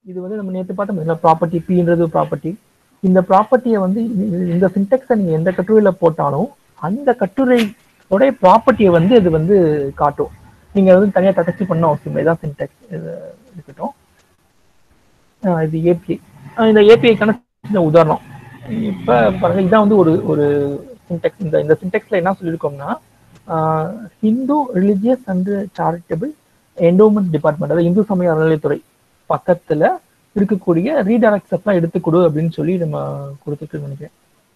இது வந்து நம்ம நேற்று பார்த்தோம் ப்ராப்பர்ட்டி பின்றது ப்ராப்பர்ட்டி இந்த ப்ராப்பர்ட்டியை வந்து இ- இந்த சின்டெக்ஸை நீங்க எந்த கட்டுரையில போட்டாலும் அந்த கட்டுரையோடைய ப்ராப்பர்ட்டியை வந்து இது வந்து காட்டும் நீங்க வந்து தனியா தட்டச்சு பண்ண அவசியம் இல்லை இதான் சின்டெக்ஸ் இது இருக்கட்டும் ஆஹ் இது ஏபிஐ இந்த ஏபிஐக்கான சின்ன உதாரணம் இப்ப பாருங்க இதான் வந்து ஒரு ஒரு சின்டெக்ஸ் இந்த இந்த சின்டெக்ஸ்ல என்ன சொல்லியிருக்கோம்னா Hindu religious and charitable endowment department அதாவது இந்து சமய அறநிலையத்துறை பக்கத்துல இருக்கக்கூடிய ரீடைரக்ட்ஸ் எல்லாம் எடுத்து கொடு அப்படின்னு சொல்லி நம்ம கொடுத்துட்டு நினைக்கிறேன்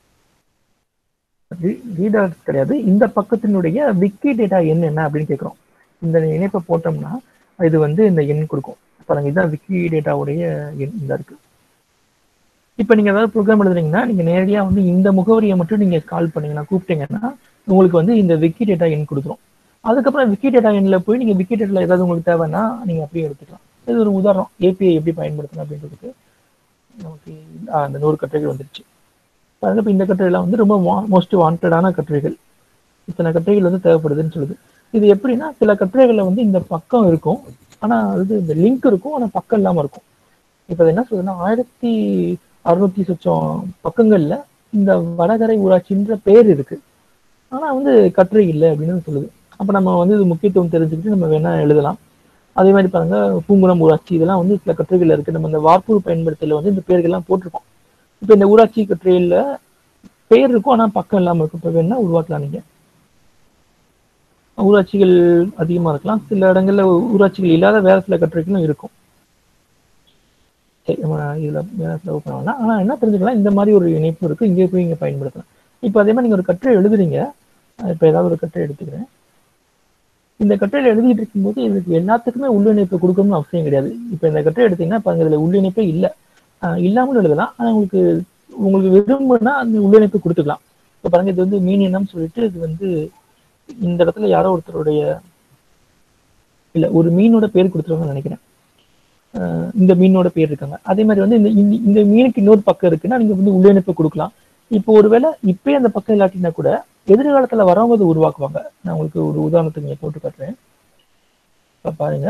ரீடைரக்ட்ஸ் கிடையாது இந்த பக்கத்தினுடைய விக்கி டேட்டா எண் என்ன அப்படின்னு கேட்குறோம் இந்த இணைப்பை போட்டோம்னா இது வந்து இந்த எண் கொடுக்கும் பாருங்க இதுதான் விக்கி டேட்டாவுடைய எண் இந்த இருக்கு இப்போ நீங்க ஏதாவது ப்ரோக்ராம் எழுதுறீங்கன்னா நீங்க நேரடியா வந்து இந்த முகவரியை மட்டும் நீங்க கால் பண்ணீங்கன்னா கூப்பிட்டீங்கன்னா உங்களுக்கு வந்து இந்த விக்கி டேட்டா எண் கொடுத்துரும் அதுக்கப்புறம் விக்கி டேட்டா எண்ணில் போய் நீங்க விக்கி டேட்டால ஏதாவது உங்களுக்கு தேவைன்னா நீங்க அப்படியே எடுத்துக்கலாம் இது ஒரு உதாரணம் ஏபிஐ எப்படி பயன்படுத்தணும் அப்படின்றதுக்கு நமக்கு ஆ, அந்த நூறு கட்டுரைகள் வந்துருச்சு பாருங்க இப்போ இந்த கட்டுரைலாம் வந்து ரொம்ப மோஸ்ட் வாண்டடான கட்டுரைகள் இத்தனை கட்டுரைகள் வந்து தேவைப்படுதுன்னு சொல்லுது இது எப்படின்னா சில கட்டுரைகள்ல வந்து இந்த பக்கம் இருக்கும் ஆனா அது இந்த லிங்க் இருக்கும் ஆனா பக்கம் இல்லாம இருக்கும் இப்போ அது என்ன சொல்றதுன்னா ஆயிரத்தி அறுநூத்தி சொச்சம் பக்கங்கள்ல இந்த வடகரை ஊராட்சின்ற பேர் இருக்கு ஆனா வந்து கட்டுரை இல்லை அப்படின்னு சொல்லுது அப்ப நம்ம வந்து இது முக்கியத்துவம் தெரிஞ்சுக்கிட்டு நம்ம வேணா எழுதலாம் அதே மாதிரி பாருங்க பூங்குளம் ஊராட்சி இதெல்லாம் வந்து சில கட்டுரைகள் இருக்கு நம்ம இந்த வார்ப்பு பயன்படுத்தல வந்து இந்த பேர்கள்லாம் போட்டிருக்கோம் இப்போ இந்த ஊராட்சி கட்டுரையில பேர் இருக்கும் ஆனா பக்கம் இல்லாம இருக்கும் இப்போ வேணா உருவாக்கலாம் நீங்க ஊராட்சிகள் அதிகமா இருக்கலாம் சில இடங்கள்ல ஊராட்சிகள் இல்லாத வேற சில கட்டுரைகளும் இருக்கும் சரி நம்ம இதுல வேற செலவு பண்ணலாம் ஆனா என்ன தெரிஞ்சுக்கலாம் இந்த மாதிரி ஒரு இணைப்பு இருக்கு இங்கே போய் இங்க பயன்படுத்தலாம் இப்போ அதே மாதிரி நீங்க ஒரு கட்டுரை எழுதுறீங்க இப்போ ஏதாவது ஒரு கட்டுரை எடுத்துக்கிறேன் இந்த கட்டுரையில எழுதிட்டு இருக்கும்போது இதுக்கு எல்லாத்துக்குமே உள்ளிணைப்பு கொடுக்கணும்னு அவசியம் கிடையாது இப்போ இந்த கட்டுரை எடுத்தீங்கன்னா இப்போ இதுல உள்ளிணைப்பே இல்லை இல்லாமல் எழுதலாம் ஆனா உங்களுக்கு உங்களுக்கு விரும்புனா அந்த உள்ளிணைப்பு கொடுத்துக்கலாம் இப்போ பாருங்க இது வந்து மீனியம் சொல்லிட்டு இது வந்து இந்த இடத்துல யாரோ ஒருத்தருடைய இல்ல ஒரு மீனோட பேர் கொடுத்துருவாங்கன்னு நினைக்கிறேன் அஹ் இந்த மீனோட பேர் இருக்காங்க அதே மாதிரி வந்து இந்த இந்த- இந்த மீனுக்கு இன்னொரு பக்கம் இருக்குன்னா நீங்க வந்து உள்ளிணைப்பு கொடுக்கலாம் இப்போ ஒருவேளை இப்பயே அந்த பக்கம் இல்லாட்டினா கூட எதிர்காலத்துல வரவங்க அதை உருவாக்குவாங்க நான் உங்களுக்கு ஒரு உதாரணத்துக்கு இங்க போட்டு காட்டுறேன் இப்ப பாருங்க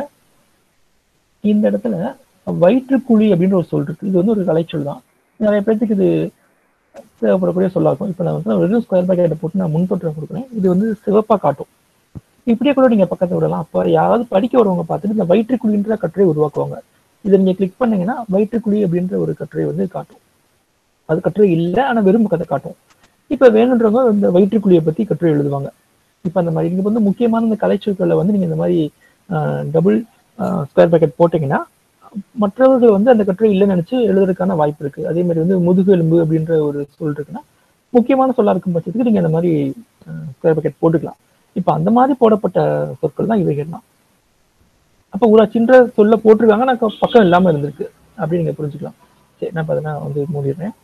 இந்த இடத்துல வயிற்றுக்குழி அப்படின்ற ஒரு சொல் இருக்கு இது வந்து ஒரு கலைச்சொல் தான் நிறைய பேர்த்துக்கு இது தேவைப்படக்கூடிய சொல்லாகும் இப்போ நான் வந்து வெறும் ஸ்கொயர் பேக்கெட்டை போட்டு நான் முன்தொற்றம் கொடுக்குறேன் இது வந்து சிவப்பா காட்டும் இப்படியே கூட நீங்க பக்கத்தை விடலாம் அப்போ யாராவது படிக்க வரவங்க பார்த்துட்டு இந்த வயிற்றுக்குழின்ற கட்டுரை உருவாக்குவாங்க இதை நீங்க கிளிக் பண்ணீங்கன்னா வயிற்றுக்குழி அப்படின்ற ஒரு கட்டுரை வந்து காட்டும் அது கட்டுரை இல்லை ஆனா வெறும் பக்கத்தை காட்டும் இப்ப வேணுன்றவங்க இந்த வயிற்றுக்குழியை பத்தி கட்டுரை எழுதுவாங்க இப்ப அந்த மாதிரி இங்க வந்து முக்கியமான இந்த கலைச்சொற்களை வந்து நீங்க இந்த மாதிரி டபுள் ஸ்கொயர் பேக்கெட் போட்டீங்கன்னா மற்றவர்கள் வந்து அந்த கட்டுரை இல்லைன்னு நினைச்சு எழுதுறதுக்கான வாய்ப்பு இருக்கு அதே மாதிரி வந்து முதுகு எலும்பு அப்படின்ற ஒரு சொல் இருக்குன்னா முக்கியமான சொல்லா இருக்கும் பட்சத்துக்கு நீங்க அந்த மாதிரி ஸ்கொயர் பேக்கெட் போட்டுக்கலாம் இப்ப அந்த மாதிரி போடப்பட்ட சொற்கள் தான் இவைகள் தான் அப்ப ஊராட்சின்ற சொல்ல போட்டிருக்காங்க நான் க- பக்கம் இல்லாம இருந்திருக்கு அப்படி நீங்க புரிஞ்சுக்கலாம் சரி நான் இப்ப அதை நான் வந்து மூடிடுறேன்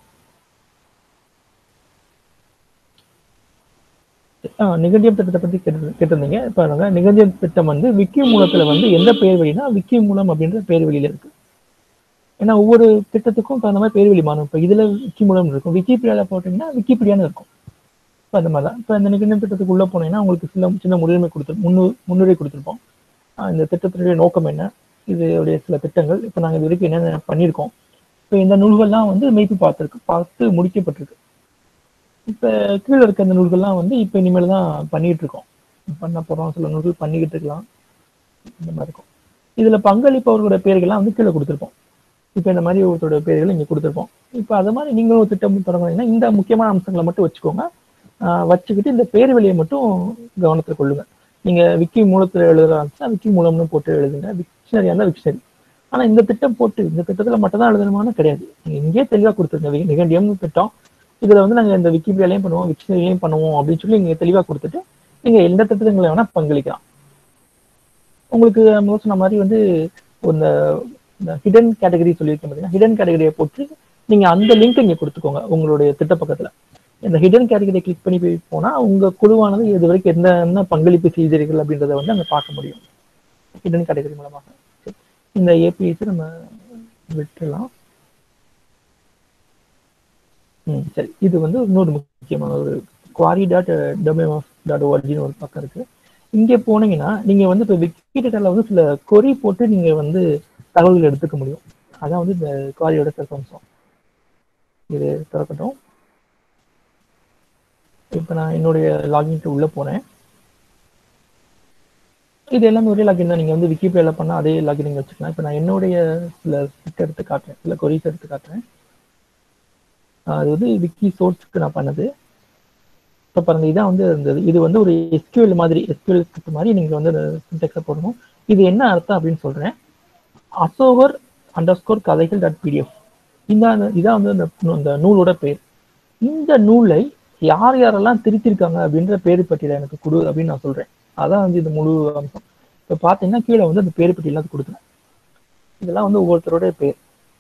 ஆ, நிகழ்ச்சியம் திட்டத்தை பத்தி கேட்டு கேட்டிருந்தீங்க இப்ப நாங்க நிகழ்ச்சியம் திட்டம் வந்து விக்கி மூலத்துல வந்து எந்த பேர் வழினா விக்கி மூலம் அப்படின்ற பேர் வழியில இருக்கு ஏன்னா ஒவ்வொரு திட்டத்துக்கும் தகுந்த மாதிரி பேர் வழி மாறும் இப்ப இதுல விக்கி மூலம் இருக்கும் விக்கிபீடியால போட்டீங்கன்னா விக்கிபீடியான்னு இருக்கும் இப்போ அந்த மாதிரி தான் இப்போ இந்த நிகழ்ச்சி திட்டத்துக்கு உள்ள போனீங்கன்னா உங்களுக்கு சில சின்ன முன்னுரிமை கொடுத்து முன்னு முன்னுரை கொடுத்துருப்போம் ஆ, இந்த திட்டத்தினுடைய நோக்கம் என்ன இதோடைய சில திட்டங்கள் இப்போ நாங்கள் இது வரைக்கும் என்னென்ன பண்ணியிருக்கோம் இப்போ இந்த நூல்கள்லாம் வந்து மெய்ப்பு பார்த்துருக்கு பார்த்து முடிக்கப்பட்டிருக்கு இப்போ கீழே இருக்க அந்த நூல்கள்லாம் வந்து இப்போ இனிமேல் தான் பண்ணிட்டு இருக்கோம் பண்ண போகிறோம் சில நூல்கள் பண்ணிக்கிட்டு இருக்கலாம் இந்த மாதிரி இருக்கும் இதில் பங்களிப்பவர்களுடைய பேர்கள்லாம் வந்து கீழே கொடுத்துருப்போம் இப்போ இந்த மாதிரி ஒருத்தரோட பேர்கள் இங்கே கொடுத்துருப்போம் இப்போ அது மாதிரி நீங்களும் ஒரு திட்டம் தொடங்குனீங்கன்னா இந்த முக்கியமான அம்சங்களை மட்டும் வச்சுக்கோங்க ஆஹ் வச்சுக்கிட்டு இந்த பேர் வழியை மட்டும் கவனத்தில் கொள்ளுங்க நீங்க விக்கி மூலத்துல எழுதுறாச்சுன்னா விக்கி மூலம்னு போட்டு எழுதுங்க விக்ஷனரியா இருந்தா விக்ஷனரி ஆனா இந்த திட்டம் போட்டு இந்த திட்டத்துல மட்டும் தான் எழுதணுமான்னு கிடையாது நீங்க இங்கேயே தெளிவா கொடுத்துருங்க வி- நிகண்டியம் திட்டம் இதுல வந்து நாங்க இந்த விக்கிபீடியாலையும் பண்ணுவோம் விக்ஷனரிலையும் பண்ணுவோம் அப்படின்னு சொல்லி நீங்க தெளிவா கொடுத்துட்டு நீங்க எந்த திட்டங்களை வேணா பங்களிக்கலாம் உங்களுக்கு முதல்ல சொன்ன மாதிரி வந்து இந்த இந்த ஹிடன் கேட்டகரி சொல்லியிருக்கேன் பார்த்தீங்கன்னா ஹிடன் கேட்டகரியை போட்டு நீங்க அந்த லிங்க் இங்க கொடுத்துக்கோங்க உங்களுடைய திட்ட பக்கத்துல இந்த ஹிடன் கேட்டகரியை கிளிக் பண்ணி போய் போனா உங்க குழுவானது இது வரைக்கும் என்ன என்ன பங்களிப்பு செய்தீர்கள் அப்படின்றத வந்து அங்க பார்க்க முடியும் ஹிடன் கேட்டகரி மூலமாக சரி. இந்த ஏபிஐஸ் நம்ம விட்டுறலாம் ம் சரி இது வந்து இன்னொரு முக்கியமான ஒரு quarry dot domain of dot ஓஆர்ஜின்னு ஒரு பக்கம் இருக்கு இங்கே போனீங்கன்னா நீங்க வந்து இப்போ விக்கிடேட்டால வந்து சில கொரி போட்டு நீங்க வந்து தகவல்கள் எடுத்துக்க முடியும் அதான் வந்து இந்த குவாரியோட சிறப்பம்சம் இது திறக்கட்டும் இப்போ நான் என்னுடைய லாகின்க்கு உள்ள போறேன் இது எல்லாமே ஒரே லாகின் தான் நீங்க வந்து விக்கிபீடியால பண்ணா அதே லாகின் நீங்க வச்சுக்கலாம் இப்போ நான் என்னுடைய சில ஸ்கிரிப்ட் எடுத்து காட்டுறேன் சில கொரிஸ் எடுத்து காட்டுறேன் ஆஹ் அது வந்து விக்கி சோர்ஸ்க்கு நான் பண்ணது இப்போ பாருங்க இதான் வந்து இருந்தது இது வந்து ஒரு எஸ்கியூஎல் மாதிரி எஸ்கியூஎல் ஸ்கிரிப்ட் மாதிரி நீங்க வந்து சின்டெக்ஸை போடணும் இது என்ன அர்த்தம் அப்படின்னு சொல்றேன் அசோவர் அண்டர் ஸ்கோர் கதைகள் டாட் பிடிஎஃப் இந்த இதான் வந்து அந்த அந்த நூலோட பேர் இந்த நூலை யார் யாரெல்லாம் திருத்திருக்காங்க அப்படின்ற பேரு பட்டியல எனக்கு கொடு அப்படின்னு நான் சொல்றேன் அதான் வந்து இந்த முழு அம்சம் இப்போ பார்த்தீங்கன்னா கீழே வந்து அந்த பேரு பட்டியல அது கொடுக்குறேன் இதெல்லாம் வந்து ஒவ்வொருத்தரோட பேர்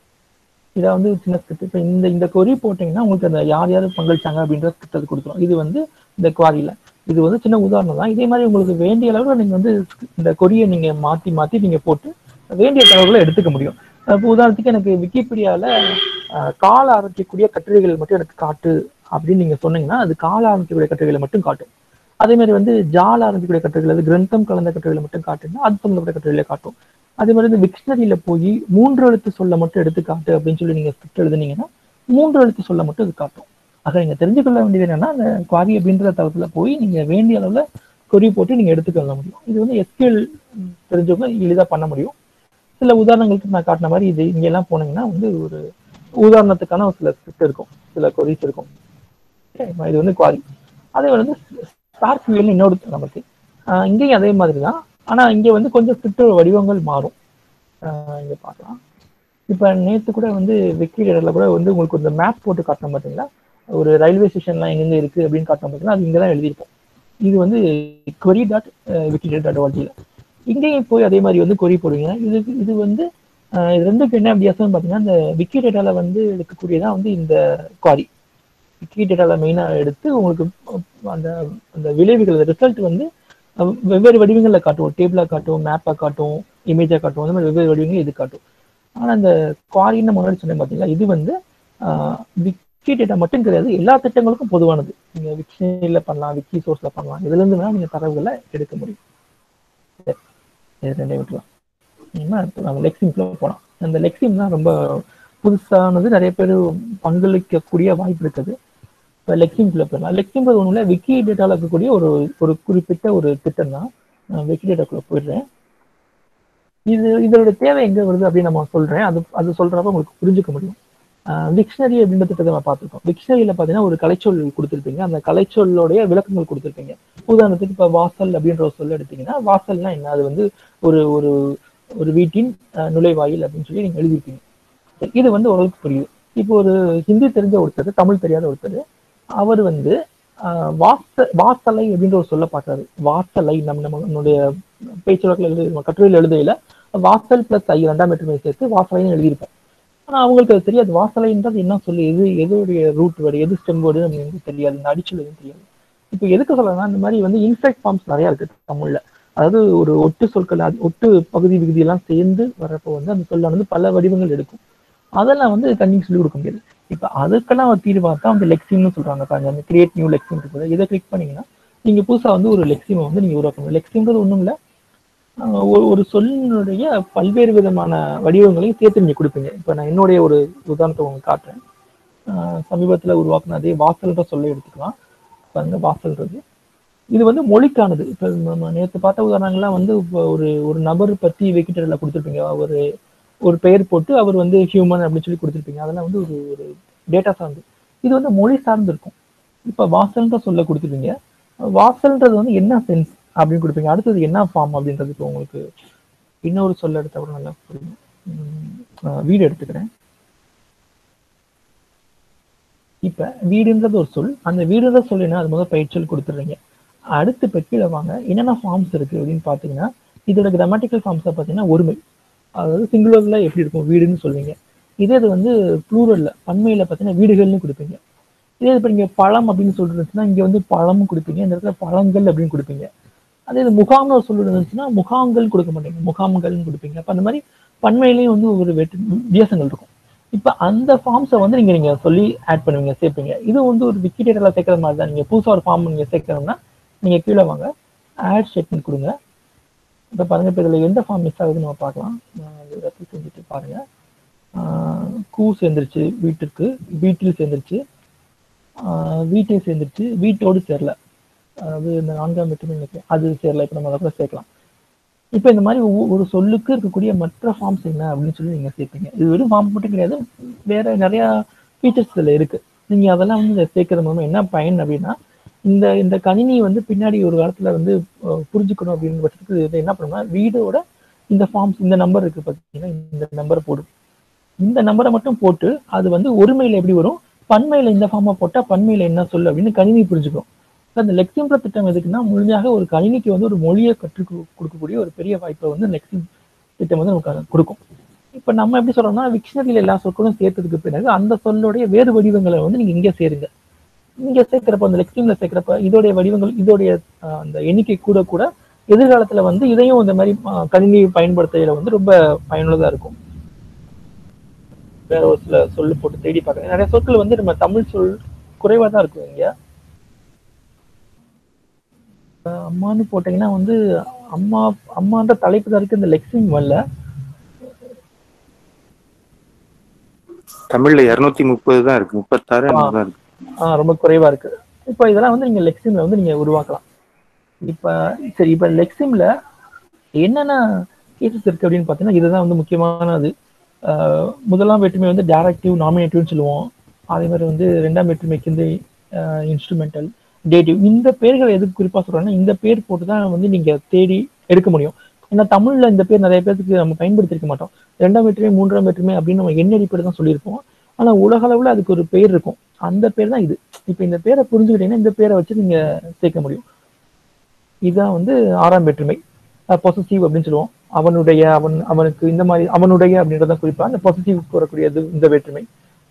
இதை வந்து சின்ன ஸ்கிரிப்ட் இப்போ இந்த இந்த கொரி போட்டிங்கன்னா உங்களுக்கு அந்த யார் யார் பங்களிச்சாங்க அப்படின்ற ஸ்கிரிப்ட் அது கொடுத்துரும் இது வந்து இந்த குவாரியில் இது வந்து சின்ன உதாரணம் தான் இதே மாதிரி உங்களுக்கு வேண்டிய அளவில் நீங்கள் வந்து இந்த கொரியை நீங்கள் மாற்றி மாற்றி நீங்கள் போட்டு வேண்டிய தகவல்களை எடுத்துக்க முடியும் இப்போ உதாரணத்துக்கு எனக்கு விக்கிபீடியாவில் கால ஆரம்பிக்கக்கூடிய கட்டுரைகள் மட்டும் எனக்கு காட்டு அப்படின்னு நீங்கள் சொன்னீங்கன்னா அது கால ஆரம்பிக்கக்கூடிய கட்டுரைகளை மட்டும் காட்டும் அதே மாதிரி வந்து ஜால ஆரம்பிக்கக்கூடிய கட்டுரைகள் அது கிரந்தம் கலந்த கட்டுரைகளை மட்டும் காட்டுன்னா அது சம்மந்தப்பட்ட கட்டுரைகளை காட்டும் அதே மாதிரி இந்த விக்ஷனரியில போய் மூன்று எழுத்து சொல்ல மட்டும் எடுத்து காட்டு அப்படின்னு சொல்லி நீங்க ஸ்கிரிப்ட் எழுதுனீங்கன்னா மூன்று எழுத்து சொல்ல மட்டும் அது காட்டும் ஆக நீங்க தெரிஞ்சுக்கொள்ள வேண்டியது என்னன்னா அந்த குவாரி அப்படின்ற தளத்துல போய் நீங்க வேண்டிய அளவுல கொரி போட்டு நீங்க எடுத்துக்கொள்ள முடியும் இது வந்து எஸ்கியூஎல் தெரிஞ்சவங்க எளிதா பண்ண முடியும் சில உதாரணங்களுக்கு நான் காட்டின மாதிரி இது இங்க எல்லாம் போனீங்கன்னா வந்து ஒரு உதாரணத்துக்கான ஒரு சில ஸ்கிரிப்ட் இருக்கும் சில கொரிஸ் இருக்கும் Okay, இது வந்து குவாரி அதே வந்து ஸ்டார் கியூஎல் இன்னொரு நமக்கு ஆஹ் இங்கேயும் அதே மாதிரி தான் ஆனா இங்க வந்து கொஞ்சம் ஸ்கிரிப்ட் வடிவங்கள் மாறும் ஆஹ் இங்க பார்க்கலாம் இப்ப நேத்து கூட வந்து விக்கிரீடர்ல கூட வந்து உங்களுக்கு இந்த மேப் போட்டு காட்டணும் பார்த்தீங்களா ஒரு ரயில்வே ஸ்டேஷன்லாம் எங்கெங்க இருக்கு அப்படின்னு காட்டணும் பார்த்தீங்கன்னா அது இங்க தான் எழுதியிருப்போம் இது வந்து கொரி டாட் விக்கிரீடர் டாட் ஓடியில் இங்கேயும் போய் அதே மாதிரி வந்து கொரி போடுவீங்க இது இது வந்து ஆஹ் இது ரெண்டுக்கு என்ன வித்தியாசம்னு பார்த்தீங்கன்னா இந்த விக்கி டேட்டால வந்து எடுக்கக்கூடியதான் வந்து இந்த குவாரி விக்கி டேட்டால மெயினாக எடுத்து உங்களுக்கு அந்த அந்த விளைவுகள் ரிசல்ட் வந்து அஹ், வெவ்வேறு வடிவங்களில் காட்டும் டேபிளாக காட்டும் மேப்பாக காட்டும் இமேஜாக காட்டும் அந்த மாதிரி வெவ்வேறு வடிவங்கள் இது காட்டும் ஆனால் அந்த குவாரின்னு முன்னாடி சொன்னேன் பார்த்தீங்களா இது வந்து விக்கி டேட்டா மட்டும் கிடையாது எல்லா திட்டங்களுக்கும் பொதுவானது நீங்கள் விக்ஷனில் பண்ணலாம் விக்கி சோர்ஸில் பண்ணலாம் இதுலேருந்து வேணால் நீங்கள் தரவுகளை எடுக்க முடியும் சரி, இது ரெண்டையும் விட்டுலாம் இனிமே அடுத்து நம்ம லெக்ஸிம்குள்ள போகலாம் அந்த லெக்ஸிம் தான் ரொம்ப புதுசானது நிறைய பேர் பங்களிக்கக்கூடிய வாய்ப்பு இருக்குது இப்போ லெக்ஸிம்குள்ள போயிடலாம் லெக்ஸிம் ஒன்றும் இல்லை விக்கி டேட்டாவில் இருக்கக்கூடிய ஒரு ஒரு குறிப்பிட்ட ஒரு திட்டம் தான் நான் விக்கி டேட்டாக்குள்ள போயிடுறேன் இது இதோட தேவை எங்க வருது அப்படின்னு நம்ம சொல்றேன் அது அது சொல்றப்ப உங்களுக்கு புரிஞ்சுக்க முடியும் டிக்ஷனரி அப்படின்ற திட்டத்தை நம்ம பார்த்துருக்கோம் டிக்ஷனரியில பார்த்தீங்கன்னா ஒரு கலைச்சொல் கொடுத்துருப்பீங்க அந்த கலைச்சொல்லுடைய விளக்கங்கள் கொடுத்துருப்பீங்க உதாரணத்துக்கு இப்போ வாசல் அப்படின்ற ஒரு சொல் எடுத்தீங்கன்னா வாசல்னா என்ன அது வந்து ஒரு ஒரு ஒரு வீட்டின் அஹ், நுழைவாயில் அப்படின்னு சொல்லி நீங்க எழுதியிருப்பீங்க இது வந்து ஓரளவுக்கு புரியுது இப்போ ஒரு ஹிந்தி தெரிஞ்ச ஒருத்தர் தமிழ் தெரியாத ஒருத்தர் அவர் வந்து ஆஹ், வாச வாசலை அப்படின்ற ஒரு சொல்ல பார்த்தாரு வாசலை நம்ம நம்ம நம்மளுடைய பேச்சுவழக்கில் எழுதி நம்ம கட்டுரையில் எழுதையில வாசல் பிளஸ் ஐ ரெண்டாம் வேற்றுமை சேர்த்து வாசலைன்னு எழுதியிருப்போம் ஆனா அவங்களுக்கு அது தெரியாது வாசலைன்றது என்ன சொல்லு எது எதுடைய ரூட் வேர்டு எது ஸ்டெம் வேர்டு நமக்கு தெரியாது இந்த அடிச்சல் எதுவும் தெரியாது இப்போ எதுக்கு சொல்லலாம் இந்த மாதிரி வந்து இன்ஃபெக்ட் ஃபார்ம்ஸ் நிறைய இருக்கு தமிழ்ல அதாவது ஒரு ஒட்டு சொற்கள் அது ஒட்டு பகுதி விகுதி எல்லாம் சேர்ந்து வர்றப்போ வந்து அந்த சொல்ல வந்து பல வடிவங்கள் எடுக்கும் அதெல்லாம் வந்து தண்ணி சொல்லி கொடுக்க முடியாது இப்போ அதுக்கெல்லாம் ஒரு தீர்வாக தான் வந்து லெக்ஸிம்னு சொல்றாங்க பாருங்க அந்த கிரியேட் நியூ லெக்ஸிம் இருக்குது இதை கிளிக் பண்ணீங்கன்னா நீங்க புதுசா வந்து ஒரு லெக்ஸிமை வந்து நீங்க உருவாக்கணும் லெக்ஸிம்ன்றது ஒண்ணும் இல்ல ஆஹ் ஒரு ஒரு சொல்லினுடைய பல்வேறு விதமான வடிவங்களையும் சேர்த்து நீங்க கொடுப்பீங்க இப்போ நான் என்னுடைய ஒரு உதாரணத்தை உங்களுக்கு காட்டுறேன் ஆஹ் சமீபத்துல உருவாக்குன அதே வாசல்ன்ற சொல்லை எடுத்துக்கலாம் பாருங்க வாசல்ன்றது இது வந்து மொழிக்கானது இப்போ நம்ம நேற்று பார்த்த உதாரணங்கள்லாம் வந்து இப்போ ஒரு ஒரு நபர் பத்தி விக்கிட்டரில் கொடுத்துருப்பீங்க ஒரு ஒரு பெயர் போட்டு அவர் வந்து ஹியூமன் அப்படின்னு சொல்லி கொடுத்துருப்பீங்க அதெல்லாம் வந்து ஒரு ஒரு டேட்டா சார்ந்து இது வந்து மொழி சார்ந்து இருக்கும் இப்போ வாசல்ன்ற சொல்ல கொடுத்துருப்பீங்க வாசல்ன்றது வந்து என்ன சென்ஸ் அப்படின்னு கொடுப்பீங்க அடுத்தது என்ன ஃபார்ம் அப்படின்றது இப்போ உங்களுக்கு இன்னொரு சொல்ல எடுத்தா கூட நல்லா புரியும் உம், ஆஹ் வீடு எடுத்துக்கிறேன் இப்ப வீடுன்றது ஒரு சொல் அந்த வீடுன்ற சொல் என்ன அது முதல் பயிற்சியில் கொடுத்துடுறீங்க அடுத்து இப்போ கீழே வாங்க என்னென்ன ஃபார்ம்ஸ் இருக்கு அப்படின்னு பார்த்தீங்கன்னா இதோட கிராமட்டிக்கல் ஃபார்ம்ஸை பார்த்தீங்கன்னா ஒருமை அதாவது சிங்குலர்ல எப்படி இருக்கும் வீடுன்னு சொல்வீங்க இதே இது வந்து ப்ளூரல்ல பன்மையில பார்த்தீங்கன்னா வீடுகள்னு கொடுப்பீங்க இதே இப்போ நீங்க பழம் அப்படின்னு சொல்லிருந்துச்சுன்னா இங்க வந்து பழமும் கொடுப்பீங்க இந்த இடத்துல பழங்கள் அப்படின்னு கொடுப்பீங்க அதே இது முகாம்னு ஒரு சொல்லி இருந்துச்சுன்னா முகாம்கள் கொடுக்க மாட்டீங்க முகாம்கள்னு கொடுப்பீங்க அப்ப அந்த மாதிரி பன்மையிலையும் வந்து ஒரு வெட்டு வித்தியாசங்கள் இருக்கும் இப்ப அந்த ஃபார்ம்ஸை வந்து நீங்க நீங்க சொல்லி ஆட் பண்ணுவீங்க சேர்ப்பீங்க இது வந்து ஒரு விக்கிடேட்டர்ல சேர்க்கிற மாதிரி தான் நீங்க புதுசா ஒரு ஃபார்ம் நீங்க சேர்க்கணும்னா நீங்க கீழே வாங்க ஆட் ஸ்டேட்மெண்ட் கொடுங்க இப்ப பாருங்க இப்ப இதுல எந்த ஃபார்ம் மிஸ் ஆகுதுன்னு நம்ம பார்க்கலாம் நான் இது ரத்து செஞ்சுட்டு பாருங்க ஆஹ் கூ சேர்ந்துருச்சு வீட்டிற்கு வீட்டில் சேர்ந்துருச்சு ஆஹ் வீட்டை சேர்ந்துருச்சு வீட்டோடு சேரல அதாவது இந்த நான்காம் வேற்றுமை நினைக்கிறேன் அது சேரல இப்போ நம்ம அதை கூட சேர்க்கலாம் இப்போ இந்த மாதிரி ஒவ்வொரு- ஒரு சொல்லுக்கு இருக்கக்கூடிய மற்ற ஃபார்ம்ஸ் என்ன அப்படின்னு சொல்லி நீங்க சேர்ப்பீங்க இது வெறும் ஃபார்ம் மட்டும் கிடையாது வேற நிறைய ஃபீச்சர்ஸ் இதுல இருக்கு நீங்க அதெல்லாம் வந்து இதை சேர்க்கறது மூலமா என்ன பயன் அப்படின்னா இந்த இந்த கணினி வந்து பின்னாடி ஒரு காலத்துல வந்து அஹ், புரிஞ்சுக்கணும் அப்படின்னு பட்சத்துக்கு இது என்ன பண்ணும்னா வீடோட இந்த ஃபார்ம்ஸ் இந்த நம்பர் இருக்கு பார்த்தீங்கன்னா இந்த நம்பரை போடும் இந்த நம்பரை மட்டும் போட்டு அது வந்து ஒருமையில எப்படி வரும் பன்மையில இந்த ஃபார்மை போட்டா பன்மையில என்ன சொல்லு அப்படின்னு கணினி புரிஞ்சுக்கும் So, அந்த லெக்சிம்பிள திட்டம் எதுக்குன்னா முழுமையாக ஒரு கணினிக்கு வந்து ஒரு மொழியை கற்றுக் கொடு- கொடுக்கக்கூடிய ஒரு பெரிய வாய்ப்பை வந்து லெக்சிம் திட்டம் வந்து நமக்கு கொடுக்கும் இப்போ நம்ம எப்படி சொல்றோம்னா விக்ஷனரியில் எல்லா சொற்களும் சேர்த்ததுக்கு பிறகு அந்த சொல்லுடைய வேறு வடிவங்களை வந்து நீங்க இங்க சேருங்க இங்க சேர்க்கிறப்ப அந்த லெக்சிம்ல சேர்க்கிறப்ப இதோடைய வடிவங்கள் இதோடைய ஆஹ், அந்த எண்ணிக்கை கூட கூட எதிர்காலத்துல வந்து இதையும் இந்த மாதிரி ஆஹ், கணினி பயன்படுத்துறதுல வந்து ரொம்ப பயனுள்ளதா இருக்கும் வேற ஒரு சில சொல்லு போட்டு தேடி பார்க்கறேன் நிறைய சொற்கள் வந்து நம்ம தமிழ் சொல் குறைவா தான் இருக்கும் இங்க அஹ் அம்மான்னு போட்டீங்கன்னா வந்து அம்மா அம்மான்ற தலைப்பு தான் இருக்கு இந்த லெக்சிம் வரல தமிழ்ல இருநூத்தி முப்பது தான் இருக்கு முப்பத்தாறு என்னமோ தான் இருக்கு ஆஹ் ரொம்ப குறைவா இருக்கு இப்போ இதெல்லாம் வந்து நீங்க லெக்சிம்ல வந்து நீங்க உருவாக்கலாம் இப்ப சரி இப்ப லெக்சிம்ல என்னென்ன கேசஸ் இருக்கு அப்படின்னு பார்த்தீங்கன்னா இதுதான் வந்து முக்கியமானது ஆஹ் முதலாம் வேற்றுமை வந்து டேரக்டிவ் நாமினேட்டிவ்னு சொல்லுவோம் அதே மாதிரி வந்து ரெண்டாம் வேற்றுமைக்கு வந்து இன்ஸ்ட்ருமெண்டல் டேட்டிவ் இந்த பேர்கள் எதுக்கு குறிப்பா சொல்றேன்னா இந்த பேர் போட்டு தான் வந்து நீங்க தேடி எடுக்க முடியும் ஏன்னா தமிழ்ல இந்த பேர் நிறைய பேருக்கு நம்ம பயன்படுத்திருக்க மாட்டோம் ரெண்டாம் வேற்றுமை மூன்றாம் வேற்றுமை அப்படின்னு நம்ம எண்ண அடிப்படை தான் சொல்லியிருப்போம் ஆனா உலக அளவுல அதுக்கு ஒரு பேர் இருக்கும் அந்த பேர் தான் இது இப்போ இந்த பேரை புரிஞ்சுக்கிட்டீங்கன்னா இந்த பேரை வச்சு நீங்க சேர்க்க முடியும் இதுதான் வந்து ஆறாம் வேற்றுமை பொசசிவ் அப்படின்னு சொல்லுவோம் அவனுடைய அவன் அவனுக்கு இந்த மாதிரி அவனுடைய அப்படின்றத குறிப்பா அந்த பொசசிவ் வரக்கூடியது இந்த வேற்றுமை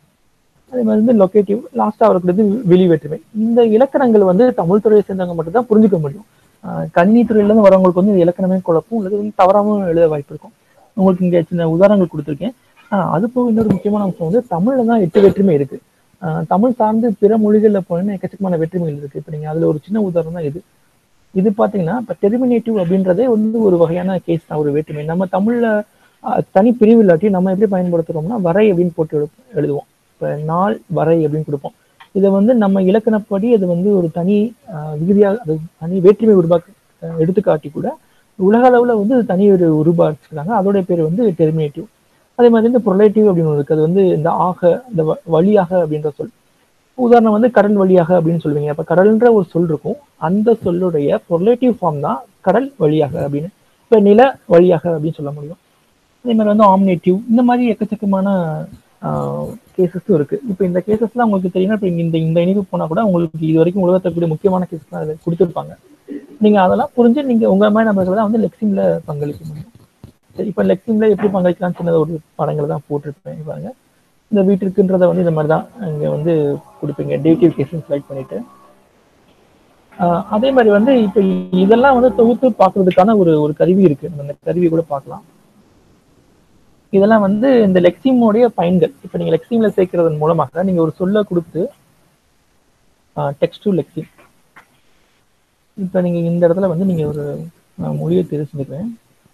அதே மாதிரி வந்து லொக்கேட்டிவ் லாஸ்டா வரக்கூடியது வெளி வேற்றுமை இந்த இலக்கணங்கள் வந்து தமிழ் துறையை சேர்ந்தவங்க மட்டும் தான் புரிஞ்சுக்க முடியும் ஆஹ் கணினி துறையில இருந்து வரவங்களுக்கு வந்து இந்த இலக்கணமே குழப்பம் அல்லது வந்து தவறாமல் எழுத வாய்ப்பு இருக்கும் உங்களுக்கு இங்க சின்ன உதாரணங்கள் கொடுத்துருக்கேன் ஆஹ் அது போக இன்னொரு முக்கியமான அம்சம் வந்து தமிழ்ல தான் எட்டு வேற்றுமை இருக்கு ஆஹ் தமிழ் சார்ந்து பிற மொழிகள்ல போனீங்கன்னா எக்கச்சக்கமான வேற்றுமைகள் இருக்கு இப்போ நீங்க அதுல ஒரு சின்ன உதாரணம் தான் இது இது பாத்தீங்கன்னா இப்ப டெர்மினேட்டிவ் அப்படின்றதே வந்து ஒரு வகையான கேஸ் தான் ஒரு வேற்றுமை நம்ம தமிழ்ல ஆஹ், தனி பிரிவு இல்லாட்டி நம்ம எப்படி பயன்படுத்துறோம்னா வரை அப்படின்னு போட்டு எழு- எழுதுவோம் இப்ப நாள் வரை அப்படின்னு கொடுப்போம் இதை வந்து நம்ம இலக்கணப்படி அது வந்து ஒரு தனி ஆஹ், விகுதியாக அது தனி வேற்றுமை உருவாக்க ஆஹ், எடுத்துக்காட்டி கூட உலக அளவுல வந்து அது தனி ஒரு உருவாக்கிருக்காங்க அதோட பேர் வந்து டெர்மினேட்டிவ் அதே மாதிரி இந்த ப்ரொலேட்டிவ் அப்படின்னு ஒன்று இருக்கு அது வந்து இந்த ஆக இந்த வ- வழியாக அப்படின்ற சொல் உதாரணம் வந்து கடல் வழியாக அப்படின்னு சொல்லுவீங்க அப்ப கடல்ன்ற ஒரு சொல் இருக்கும் அந்த சொல்லுடைய பொருளேட்டிவ் ஃபார்ம் தான் கடல் வழியாக அப்படின்னு இப்ப நில வழியாக அப்படின்னு சொல்ல முடியும் அதே மாதிரி வந்து ஆம்னேட்டிவ் இந்த மாதிரி எக்கச்சக்கமான கேசஸும் இருக்கு இப்போ இந்த கேசஸ்லாம் உங்களுக்கு தெரியும்னா இப்போ இந்த இந்த இணைப்பு போனா கூட உங்களுக்கு இது வரைக்கும் உலகத்தக்கூடிய முக்கியமான கேசஸ்லாம் அதில் கொடுத்துருப்பாங்க நீங்க அதெல்லாம் புரிஞ்சு நீங்க உங்க மாதிரி நபர்கள் தான் வந்து லெக்சிம்ல பங்களிக்க முடியும் சரி இப்போ லெக்சிம்ல எப்படி பங்களிக்கலாம் சின்னதாக ஒரு படங்களை தான் போட்டிருப்பேன் பாருங்க இந்த வீட்டிற்குன்றத வந்து இந்த மாதிரி தான் இங்க வந்து கொடுப்பீங்க டேட்டிவ் கேஸ் செலக்ட் பண்ணிட்டு ஆஹ் அதே மாதிரி வந்து இப்போ இதெல்லாம் வந்து தொகுத்து பார்க்கிறதுக்கான ஒரு ஒரு கருவி இருக்கு நம்ம இந்த கருவி கூட பார்க்கலாம் இதெல்லாம் வந்து இந்த லெக்சிமோடைய பயன்கள் இப்போ நீங்க லெக்சிம்ல சேர்க்கறதன் மூலமாக நீங்க ஒரு சொல்ல கொடுத்து டெக்ஸ்ட் டு லெக்சிம் இப்போ நீங்க இந்த இடத்துல வந்து நீங்க ஒரு நான் மொழியை தேர்வு செஞ்சுக்கிறேன்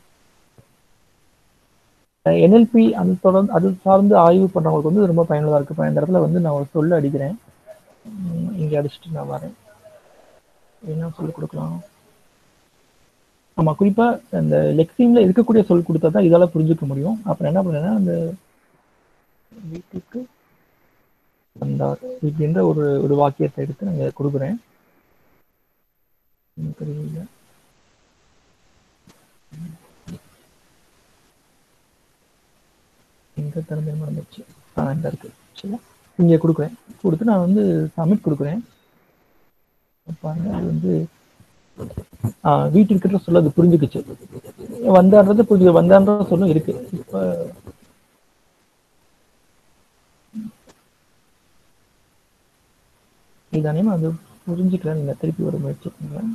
என்எல்பி அது தொடர்ந்து அது சார்ந்து ஆய்வு பண்றவங்களுக்கு வந்து ரொம்ப பயனுள்ளதா இருக்கு இப்போ இந்த இடத்துல வந்து நான் ஒரு சொல்ல அடிக்கிறேன் உம் இங்க அடிச்சுட்டு நான் வரேன் என்ன சொல்லி கொடுக்கலாம் ஆமா குறிப்பா அந்த லெக்சிம்ல இருக்கக்கூடிய சொல் கொடுத்தா தான் இதால புரிஞ்சுக்க முடியும் அப்புறம் என்ன பண்ணேன்னா அந்த வீட்டுக்கு வந்தார் இப்படின்ற ஒரு ஒரு வாக்கியத்தை எடுத்து நாங்க கொடுக்குறேன் எனக்கு தெரியல எங்க திறமை மறந்துச்சு ஆ இந்த இருக்கு சரியா இங்க கொடுக்குறேன் கொடுத்து நான் வந்து சப்மிட் கொடுக்குறேன் பாருங்க அது வந்து ஆ வீட்டிற்கிட்ட சொல்ல அது புரிஞ்சுக்குச்சு வந்தான்றது புரிஞ்சு வந்தான்ற சொல்லும் இருக்கு இப்ப இதானே அது புரிஞ்சுக்கலாம் நீங்க திருப்பி ஒரு முயற்சி பண்ணுங்க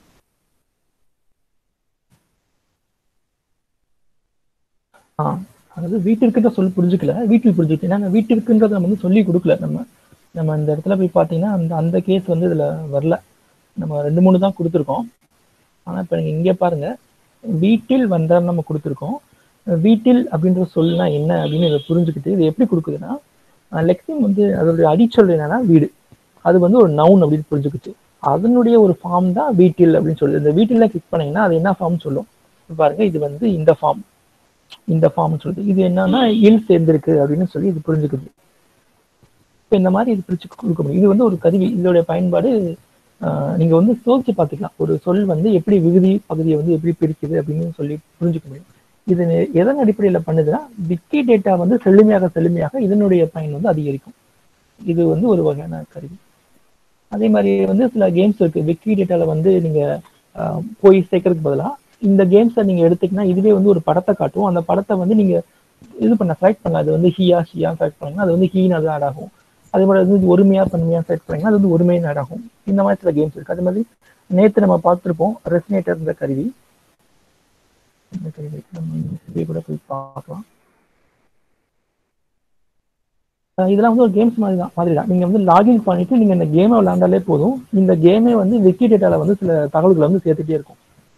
ஆ அதாவது வீட்டிற்குன்ற சொல் புரிஞ்சுக்கல வீட்டில் புரிஞ்சுக்கிச்சு ஏன்னா வீட்டிற்குன்றதை நம்ம வந்து சொல்லி கொடுக்கல நம்ம நம்ம இந்த இடத்துல போய் பார்த்தீங்கன்னா அந்த அந்த கேஸ் வந்து இதுல வரல நம்ம ரெண்டு மூணு தான் கொடுத்துருக்கோம் ஆனா இப்ப நீங்க இங்க பாருங்க வீட்டில் வந்தார் நம்ம கொடுத்துருக்கோம் வீட்டில் அப்படின்ற சொல்லுனா என்ன அப்படின்னு இதை புரிஞ்சுக்கிட்டு இது எப்படி கொடுக்குதுன்னா லெக்சிம் வந்து அதோடைய அடிச்சொல் என்னன்னா வீடு அது வந்து ஒரு நவுன் அப்படின்னு புரிஞ்சுக்கிச்சு அதனுடைய ஒரு ஃபார்ம் தான் வீட்டில் அப்படின்னு சொல்லி இந்த வீட்டில் கிளிக் பண்ணீங்கன்னா அது என்ன ஃபார்ம் சொல்லும் இப்ப பாருங்க இது வந்து இந்த ஃபார்ம் இந்த ஃபார்ம் சொல்லுது இது என்னன்னா இல் சேர்ந்திருக்கு அப்படின்னு சொல்லி இது புரிஞ்சுக்குது இப்போ இந்த மாதிரி இது பிரிச்சு கொடுக்க முடியும் இது வந்து ஒரு கருவி இதோடைய பயன்பாடு ஆஹ், நீங்க வந்து சோதிச்சு பார்த்துக்கலாம் ஒரு சொல் வந்து எப்படி விகுதி பகுதியை வந்து எப்படி பிரிக்குது அப்படின்னு சொல்லி புரிஞ்சுக்க முடியும் இது நெ- எதன் அடிப்படையில் பண்ணுதுன்னா விக்கி டேட்டா வந்து செழுமையாக செழுமையாக இதனுடைய பயன் வந்து அதிகரிக்கும் இது வந்து ஒரு வகையான கருவி அதே மாதிரி வந்து சில கேம்ஸ் இருக்கு விக்கி டேட்டால வந்து நீங்க ஆஹ், போய் சேர்க்கறதுக்கு பதிலா இந்த கேம்ஸை நீங்க எடுத்தீங்கன்னா இதுவே வந்து ஒரு படத்தை காட்டும் அந்த படத்தை வந்து நீங்க இது பண்ண செலக்ட் பண்ணலாம் அது வந்து ஹியா ஷியா செலக்ட் பண்ணீங்கன்னா அது வந்து ஹீன் அது ஆட் ஆகும் அதே மாதிரி வந்து ஒருமையா பன்மையா செலக்ட் பண்ணீங்கன்னா அது வந்து ஒருமையின் ஆட் ஆகும் இந்த மாதிரி சில கேம்ஸ் இருக்கு அதே மாதிரி நேத்து நம்ம பார்த்திருப்போம் ரெசினேட்டர் இந்த கருவி இந்த கருவி இருக்கு. நம்ம இங்கே கூட போய் பார்க்கலாம் அஹ் இதெல்லாம் வந்து ஒரு கேம்ஸ் மாதிரி தான் மாதிரி தான் நீங்க வந்து லாகின் பண்ணிட்டு நீங்க இந்த கேமை விளையாண்டாலே போதும் இந்த கேமே வந்து விக்கி டேட்டால வந்து சில தகவல்களை வந்து சேர்த்துட்டே இருக்கும்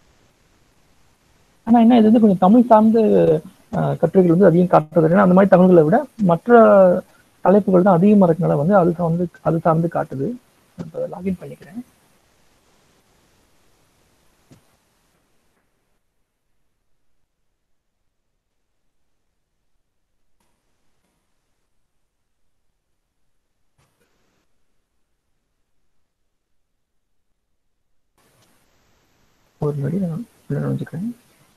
ஆனா என்ன இது வந்து கொஞ்சம் தமிழ் சார்ந்த அஹ், கட்டுரைகள் வந்து அதிகம் காட்டுறது ஏன்னா அந்த மாதிரி தகவல்களை விட மற்ற தலைப்புகள் தான் அதிகமாக இருக்கனால வந்து அது சார்ந்து அது சார்ந்து காட்டுது இப்போ லாகின் பண்ணிக்கிறேன் ஒரு நொடி நான் உள்ள நுழைஞ்சுக்கிறேன்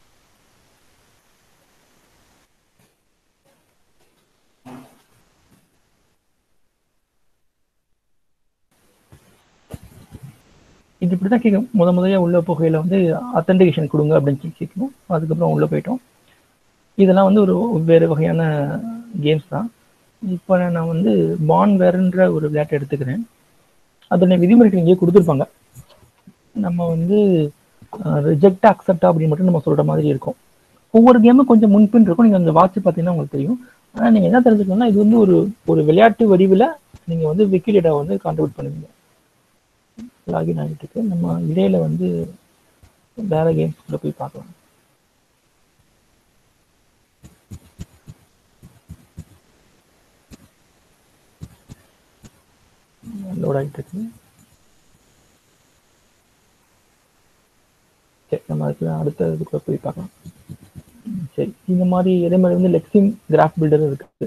இது இப்படி தான் கேட்கும் முத முதல்ல உள்ள புகையில வந்து அத்தன்டிகேஷன் கொடுங்க அப்படின்னு சொல்லி கேட்கணும் அதுக்கப்புறம் உள்ள போயிட்டோம் இதெல்லாம் வந்து ஒரு வேறு வகையான கேம்ஸ் தான் இப்போ நான் வந்து பான் வேர்ன்ற ஒரு விளையாட்டை எடுத்துக்கிறேன் அதோட விதிமுறைகள் இங்கேயே கொடுத்துருப்பாங்க நம்ம வந்து ரிஜெக்ட் அக்செப்ட் அப்படின்னு மட்டும் நம்ம சொல்ற மாதிரி இருக்கும் ஒவ்வொரு கேமும் கொஞ்சம் முன்பின் இருக்கும் நீங்க அந்த வாட்ச் பார்த்தீங்கன்னா உங்களுக்கு தெரியும் ஆனால் நீங்க என்ன தெரிஞ்சுக்கணும்னா இது வந்து ஒரு ஒரு விளையாட்டு வடிவில் நீங்க வந்து விக்கி டேட்டா வந்து கான்ட்ரிபியூட் பண்ணுவீங்க லாகின் ஆகிட்டு இருக்கு நம்ம இடையில வந்து வேற கேம்ஸ் கூட போய் பார்க்கலாம் லோட் ஆகிட்டு இருக்கு சரி நம்ம அதுக்கு அடுத்த இதுக்குள்ள போய் பார்க்கலாம் ம், சரி இந்த மாதிரி இதே மாதிரி வந்து லெக்சிம் கிராஃப் பில்டர் இருக்குது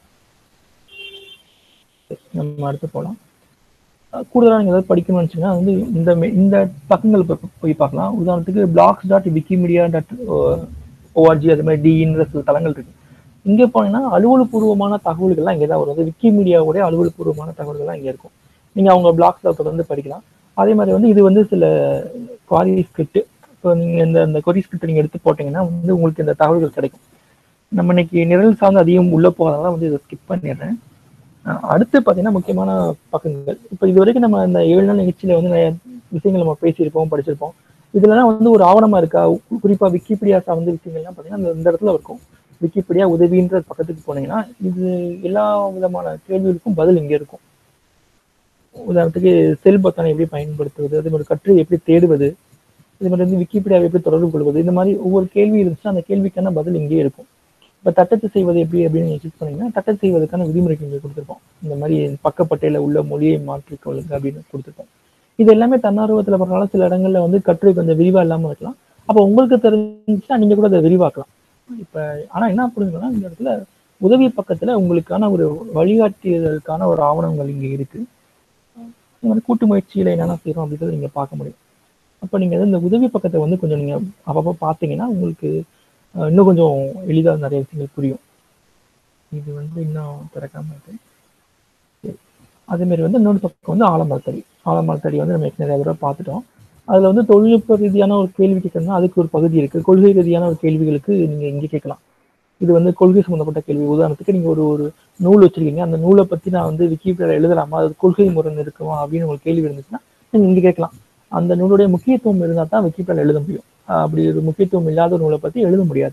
சரி, நம்ம அடுத்து போகலாம் கூடுதலாக நீங்கள் ஏதாவது படிக்கணும்னு நினச்சிங்கன்னா வந்து இந்த மெ- இந்த பக்கங்கள் போய் போய் பார்க்கலாம் உதாரணத்துக்கு blogs dot Wikimedia dot org அது மாதிரி டின்ற சில தளங்கள் இருக்கு இங்கே போனீங்கன்னா அலுவலப்பூர்வமான தகவல்கள்லாம் இங்கே தான் வரும் அது விக்கிமீடியாவுடைய அலுவலப்பூர்வமான தகவல்கள்லாம் இங்கே இருக்கும் நீங்கள் அவங்க பிளாக்ஸில் தொடர்ந்து படிக்கலாம் அதே மாதிரி வந்து இது வந்து சில குவாரி ஸ்கிரிப்ட் இப்போ நீங்கள் இந்த இந்த கொரி ஸ்கிரிப்ட் நீங்கள் எடுத்து போட்டீங்கன்னா வந்து உங்களுக்கு இந்த தகவல்கள் கிடைக்கும் நம்ம இன்னைக்கு நிரல் சார்ந்து அதிகம் உள்ளே போகிறதால வந்து இதை ஸ்கிப் பண்ணிடுறேன் அஹ் அடுத்து பார்த்தீங்கன்னா முக்கியமான பக்கங்கள் இப்போ இது வரைக்கும் நம்ம இந்த ஏழு நாள் நிகழ்ச்சியில வந்து நிறைய விஷயங்கள் நம்ம பேசியிருப்போம் படிச்சிருப்போம் இதுலலாம் வந்து ஒரு ஆவணமா இருக்கா கு- குறிப்பா விக்கிபீடியா சார்ந்த விஷயங்கள்லாம் பார்த்தீங்கன்னா அந்த- இந்த இடத்துல இருக்கும் விக்கிபீடியா உதவின்ற பக்கத்துக்கு போனீங்கன்னா இது எல்லா விதமான கேள்விகளுக்கும் பதில் இங்கே இருக்கும் உதாரணத்துக்கு செல் பொத்தானை எப்படி பயன்படுத்துவது அதே மாதிரி கட்டுரை எப்படி தேடுவது இதே மாதிரி வந்து விக்கிபீடியாவை எப்படி தொடர்பு கொள்வது இந்த மாதிரி ஒவ்வொரு கேள்வி இருந்துச்சுன்னா அந்த கேள்விக்கான பதில் இங்கேயே இருக்கும் இப்போ தட்டச்சு செய்வது எப்படி அப்படின்னு நீங்க கிளிக் பண்ணீங்கன்னா தட்டச்சு செய்வதற்கான விதிமுறைகள் இங்கே கொடுத்துருப்போம் இந்த மாதிரி பக்கப்பட்டையில உள்ள மொழியை மாற்றிக் கொள்ளுங்க அப்படின்னு கொடுத்துருப்போம் இது எல்லாமே தன்னார்வத்தில் பண்றதுனால சில இடங்கள்ல வந்து கட்டுரை கொஞ்சம் விரிவா இல்லாம இருக்கலாம் அப்போ உங்களுக்கு தெரிஞ்சுச்சுன்னா நீங்க கூட அதை விரிவாக்கலாம் இப்ப ஆனா என்ன புரிஞ்சுக்கணும்னா இந்த இடத்துல உதவி பக்கத்துல உங்களுக்கான ஒரு வழிகாட்டுதலுக்கான ஒரு ஆவணங்கள் இங்க இருக்கு இந்த மாதிரி கூட்டு முயற்சியில என்னென்ன செய்யறோம் அப்படின்றத நீங்க பார்க்க முடியும் அப்ப நீங்க வந்து இந்த உதவி பக்கத்தை வந்து கொஞ்சம் நீங்க அப்பப்போ பார்த்தீங்கன்னா உங்களுக்கு அஹ், இன்னும் கொஞ்சம் எளிதா நிறைய விஷயங்கள் புரியும் இது வந்து இன்னும் திறக்காம இருக்கு சரி. அதே மாதிரி வந்து இன்னொரு பக்கம் வந்து ஆலமரத்தடி ஆலமரத்தடி வந்து நம்ம ஏற்கனவே நிறைய தடவை பார்த்துட்டோம் அதுல வந்து தொழில்நுட்ப ரீதியான ஒரு கேள்வி கேட்கணும்னா அதுக்கு ஒரு பகுதி இருக்கு கொள்கை ரீதியான ஒரு கேள்விகளுக்கு நீங்க இங்கே கேட்கலாம் இது வந்து கொள்கை சம்பந்தப்பட்ட கேள்வி உதாரணத்துக்கு நீங்க ஒரு ஒரு நூல் வச்சிருக்கீங்க அந்த நூலை பத்தி நான் வந்து விக்கிபீடியா எழுதலாமா அது கொள்கை முரண் இருக்குமா அப்படின்னு உங்களுக்கு கேள்வி இருந்துச்சுன்னா நீங்க இங்க கேட்கலாம் அந்த நூலுடைய முக்கியத்துவம் இருந்தால் தான் விக்கிபீடியா எழுத முடியும் ஆஹ் அப்படி ஒரு முக்கியத்துவம் இல்லாத நூலை பத்தி எழுத முடியாது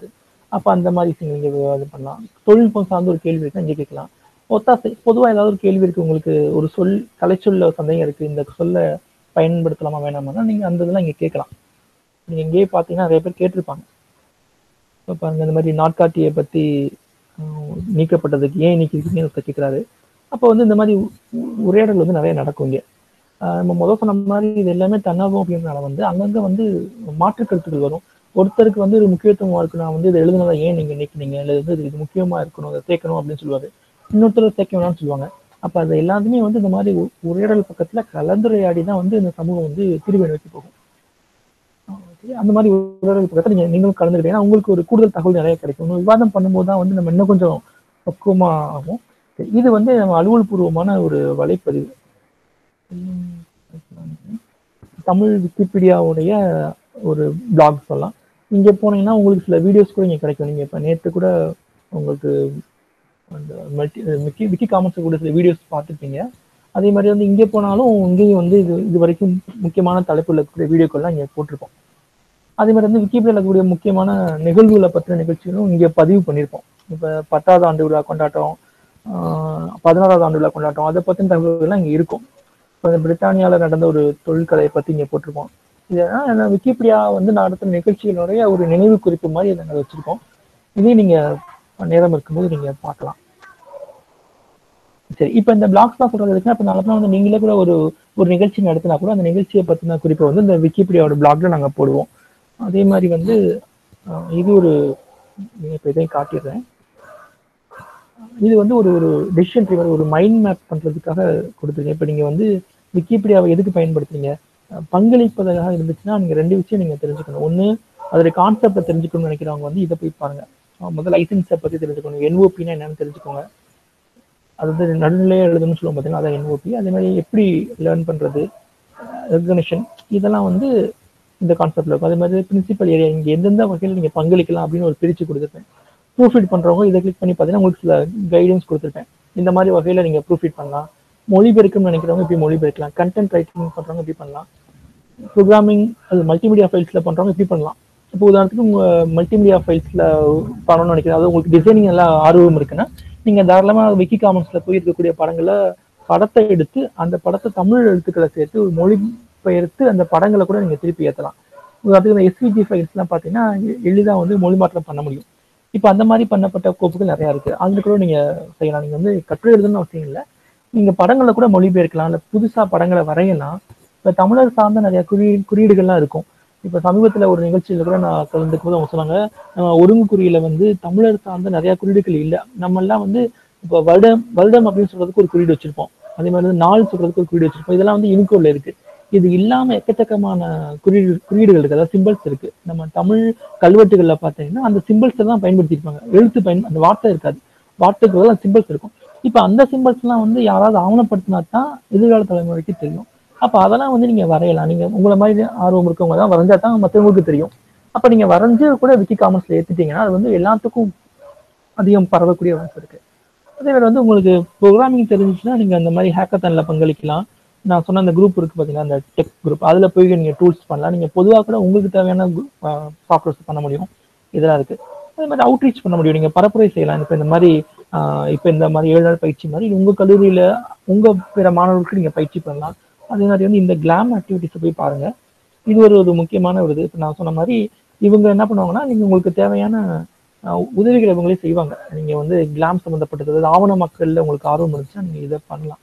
அப்போ அந்த மாதிரி விஷயங்கள் நீங்கள் இது பண்ணலாம் தொழில்நுட்பம் சார்ந்த ஒரு கேள்வி இருக்கு இங்கே கேட்கலாம் ஒத்தாசை பொதுவாக ஏதாவது ஒரு கேள்வி இருக்கு உங்களுக்கு ஒரு சொல் கலைச்சொல்ல சந்தேகம் இருக்கு இந்த சொல்ல பயன்படுத்தலாமா வேணாமா நீங்க அந்த இதெல்லாம் இங்கே கேட்கலாம் நீங்க இங்கேயே பார்த்தீங்கன்னா நிறைய பேர் கேட்டிருப்பாங்க இப்போ பாருங்க இந்த மாதிரி நாட்காட்டியை பத்தி ஆஹ், நீக்கப்பட்டதுக்கு ஏன் நீக்கிருக்கீங்கன்னு ஒருத்தர் கேட்கிறாரு அப்போ வந்து இந்த மாதிரி உ- உரையாடல் வந்து நிறைய நடக்கும் இங்கே ஆஹ் நம்ம முதல் சொன்ன மாதிரி இது எல்லாமே தன்னார்வம் அப்படின்றனால வந்து அங்கங்க வந்து மாற்று கருத்துக்கள் வரும் ஒருத்தருக்கு வந்து ஒரு முக்கியத்துவமா இருக்கு நான் வந்து இதை எழுதுனதை ஏன் நீங்க நீக்கினீங்க இல்லை வந்து இது இது முக்கியமா இருக்கணும் அதை சேர்க்கணும் அப்படின்னு சொல்லுவாரு இன்னொருத்தர் சேர்க்க வேணாம்னு சொல்லுவாங்க அப்ப அது எல்லாத்தையுமே வந்து இந்த மாதிரி உ- உரையாடல் பக்கத்துல கலந்துரையாடி தான் வந்து இந்த சமூகம் வந்து தீர்வை நோக்கி போகும் Okay, அந்த மாதிரி உரையாடல் பக்கத்துல நீங்க நீங்களும் கலந்துக்கிட்டீங்கன்னா உங்களுக்கு ஒரு கூடுதல் தகவல் நிறைய கிடைக்கும் இன்னும் விவாதம் பண்ணும்போது தான் வந்து நம்ம இன்னும் கொஞ்சம் பக்குவமா ஆகும் சரி, இது வந்து நம்ம அலுவல் பூர்வமான ஒரு வலைப்பதிவு உம், தமிழ் விக்கிபீடியாவுடைய ஒரு பிளாக் சொல்லலாம் இங்க போனீங்கன்னா உங்களுக்கு சில வீடியோஸ் கூட இங்க கிடைக்கும் நீங்க இப்ப நேத்து கூட உங்களுக்கு அந்த மல்டி விக்கி விக்கி காமர்ஸ் கூட சில வீடியோஸ் பார்த்துருப்பீங்க அதே மாதிரி வந்து இங்கே போனாலும் இங்கேயும் வந்து இது இது வரைக்கும் முக்கியமான தலைப்புல இருக்கக்கூடிய வீடியோக்கள்லாம் இங்கே போட்டிருப்போம் அதே மாதிரி வந்து விக்கிபீடியாவில் இருக்கக்கூடிய முக்கியமான நிகழ்வுகளை பற்றின நிகழ்ச்சிகளும் இங்கே பதிவு பண்ணியிருப்போம் இப்போ பத்தாவது ஆண்டு விழா கொண்டாட்டம் ஆஹ் பதினாறாவது ஆண்டு விழா கொண்டாட்டம் அதை பற்றின தகவல்கள்லாம் இங்கே இருக்கும் இப்போ இந்த பிரிட்டானியாவில் நடந்த ஒரு தொழிற்கலையை பற்றி இங்கே போட்டிருப்போம் இதெல்லாம் விக்கிபீடியா வந்து நடத்தும் நிகழ்ச்சிகளுடைய ஒரு நினைவு குறிப்பு மாதிரி நாங்கள் வச்சிருக்கோம் இதையும் நீங்க நேரம் இருக்கும்போது நீங்க பார்க்கலாம் சரி இப்போ இந்த பிளாக்ஸ்லாம் சொல்றது இருக்குன்னா இப்போ நாளை வந்து நீங்களே கூட ஒரு ஒரு நிகழ்ச்சி நடத்தினா கூட அந்த நிகழ்ச்சியை பத்தின குறிப்பை வந்து இந்த விக்கிபீடியாவோட பிளாக்ல நாங்க போடுவோம் அதே மாதிரி வந்து அஹ், இது ஒரு நீங்க இப்போ இதையும் காட்டிடுறேன் இது வந்து ஒரு ஒரு டெசிஷன் ட்ரீ ஒரு மைண்ட் மேப் பண்றதுக்காக கொடுத்துருக்கேன் இப்போ நீங்க வந்து விக்கிபீடியாவை எதுக்கு பயன்படுத்துறீங்க அஹ், பங்களிப்பதாக இருந்துச்சுன்னா நீங்க ரெண்டு விஷயம் நீங்க தெரிஞ்சுக்கணும் ஒண்ணு அதோட கான்செப்டை தெரிஞ்சுக்கணும்னு நினைக்கிறவங்க வந்து இதை போய் பாருங்க அஹ், முதல்ல லைசன்ஸை பத்தி தெரிஞ்சுக்கணும் என்ஓபின்னா என்னன்னு தெரிஞ்சுக்கோங்க அது வந்து நடுநிலையா எழுதணும்னு சொல்லுவோம் பார்த்தீங்கன்னா அதான் என்ஓபி அதே மாதிரி எப்படி லேர்ன் பண்றது ரெகனேஷன் இதெல்லாம் வந்து இந்த கான்செப்ட்ல இருக்கும் அதே மாதிரி பிரின்சிபல் ஏரியா இங்க எந்தெந்த வகையில் நீங்க பங்களிக்கலாம் அப்படின்னு ஒரு பிரிச்சு கொடுத்துருப்பேன் ப்ரூஃப் ரீட் பண்றவங்க இதை கிளிக் பண்ணி பார்த்தீங்கன்னா உங்களுக்கு சில கைடன்ஸ் கொடுத்துருப்பேன் இந்த மாதிரி வகையில நீங்க ப்ரூஃப் ரீட் பண்ணலாம் மொழிபெயர்க்கணும்னு நினைக்கிறவங்க இப்படி மொழிபெயர்க்கலாம் கண்டென்ட் ரைட்டிங் பண்றவங்க இப்படி பண்ணலாம் ப்ரோக்ராமிங் அது மல்டிமீடியா ஃபைல்ஸ்ல பண்றவங்க இப்படி பண்ணலாம் இப்போ உதாரணத்துக்கு உங்க மல்டிமீடியா ஃபைல்ஸ்ல பண்ணணும்னு நினைக்கிறேன் அது உங்களுக்கு டிசைனிங் எல்லாம் ஆர்வம் இருக்குன்னா நீங்க தாராளமா விக்கி காமன்ஸ்ல போய் இருக்கக்கூடிய படங்களை படத்தை எடுத்து அந்த படத்தை தமிழ் எழுத்துக்களை சேர்த்து ஒரு மொழி பெயர்த்து அந்த படங்களை கூட நீங்க திருப்பி ஏத்தலாம் உதாரணத்துக்கு இந்த எஸ்விஜி ஃபைல்ஸ்லாம் பார்த்தீங்கன்னா எ- எளிதா வந்து மொழி மாற்றம் பண்ண முடியும் இப்போ அந்த மாதிரி பண்ணப்பட்ட கோப்புகள் நிறைய இருக்கு அதுல கூட நீங்க செய்யலாம் நீங்க வந்து கட்டுரை எழுதணும்னு அவசியம் இல்லை நீங்க படங்களை கூட மொழிபெயர்க்கலாம் இல்ல புதுசா படங்களை வரையலாம் இப்ப தமிழர் சார்ந்த நிறைய குறி குறியீடுகள்லாம் இருக்கும் இப்ப சமீபத்துல ஒரு நிகழ்ச்சியில கூட நான் கலந்துக்கும் போது அவங்க சொன்னாங்க நம்ம ஒருங்கு குறியில வந்து தமிழர் சார்ந்த நிறைய குறியீடுகள் இல்ல நம்ம எல்லாம் வந்து இப்போ வருடம் வருடம் அப்படின்னு சொல்றதுக்கு ஒரு குறியீடு வச்சிருப்போம் அதே மாதிரி வந்து நாள் சொல்றதுக்கு ஒரு குறியீடு வச்சிருப்போம் இதெல்லாம் வந்து யூனிகோட்ல இருக்கு இது இல்லாம எக்கச்சக்கமான குறியீடு குறியீடுகள் இருக்கு அதாவது சிம்பிள்ஸ் இருக்கு நம்ம தமிழ் கல்வெட்டுகள்ல பார்த்தீங்கன்னா அந்த சிம்பிள்ஸ் தான் பயன்படுத்தியிருப்பாங்க எழுத்து பயன் அந்த வார்த்தை இருக்காது வார்த்தைக்கு பதிலா சிம்பிள்ஸ் இருக்கும் இப்ப அந்த சிம்பிள்ஸ் எல்லாம் வந்து யாராவது ஆவணப்படுத்தினா தான் எதிர்கால தலைமுறைக்கு தெரியும் அப்ப அதெல்லாம் வந்து நீங்க வரையலாம் நீங்க உங்களை மாதிரி ஆர்வம் இருக்கவங்க தான் வரைஞ்சா தான் மற்றவங்களுக்கு தெரியும் அப்ப நீங்க வரைஞ்சு கூட விக்கி காமர்ஸ்ல ஏத்துட்டீங்கன்னா அது வந்து எல்லாத்துக்கும் அதிகம் பரவக்கூடிய வாய்ப்பு இருக்கு அதே மாதிரி வந்து உங்களுக்கு ப்ரோக்ராமிங் தெரிஞ்சுச்சுன்னா நீங்க அந்த மாதிரி ஹேக்கத்தான்ல பங்களிக்கலாம் நான் சொன்ன அந்த குரூப் இருக்கு பாத்தீங்கன்னா அந்த டெக் குரூப் அதுல போய் நீங்க டூல்ஸ் பண்ணலாம் நீங்க பொதுவாக கூட உங்களுக்கு தேவையான சாஃப்ட்வேர்ஸ் பண்ண முடியும் இதெல்லாம் இருக்கு அதே மாதிரி அவுட்ரீச் பண்ண முடியும் நீங்க பரப்புரை செய்யலாம் இப்போ இந்த மாதிரி ஆஹ் இப்போ இந்த மாதிரி ஏழு நாள் பயிற்சி மாதிரி உங்க கல்லூரியில உங்க பிற மாணவர்களுக்கு நீங்க பயிற்சி பண்ணலாம் அதே மாதிரி வந்து இந்த கிளாம் ஆக்டிவிட்டிஸை போய் பாருங்க இது ஒரு ஒரு முக்கியமான ஒரு இது இப்போ நான் சொன்ன மாதிரி இவங்க என்ன பண்ணுவாங்கன்னா நீங்க உங்களுக்கு தேவையான ஆஹ், உதவிகளை இவங்களே செய்வாங்க நீங்க வந்து கிளாம் சம்மந்தப்பட்டது அதாவது ஆவணமாக்கல்ல உங்களுக்கு ஆர்வம் இருந்துச்சுன்னா நீங்க இதை பண்ணலாம்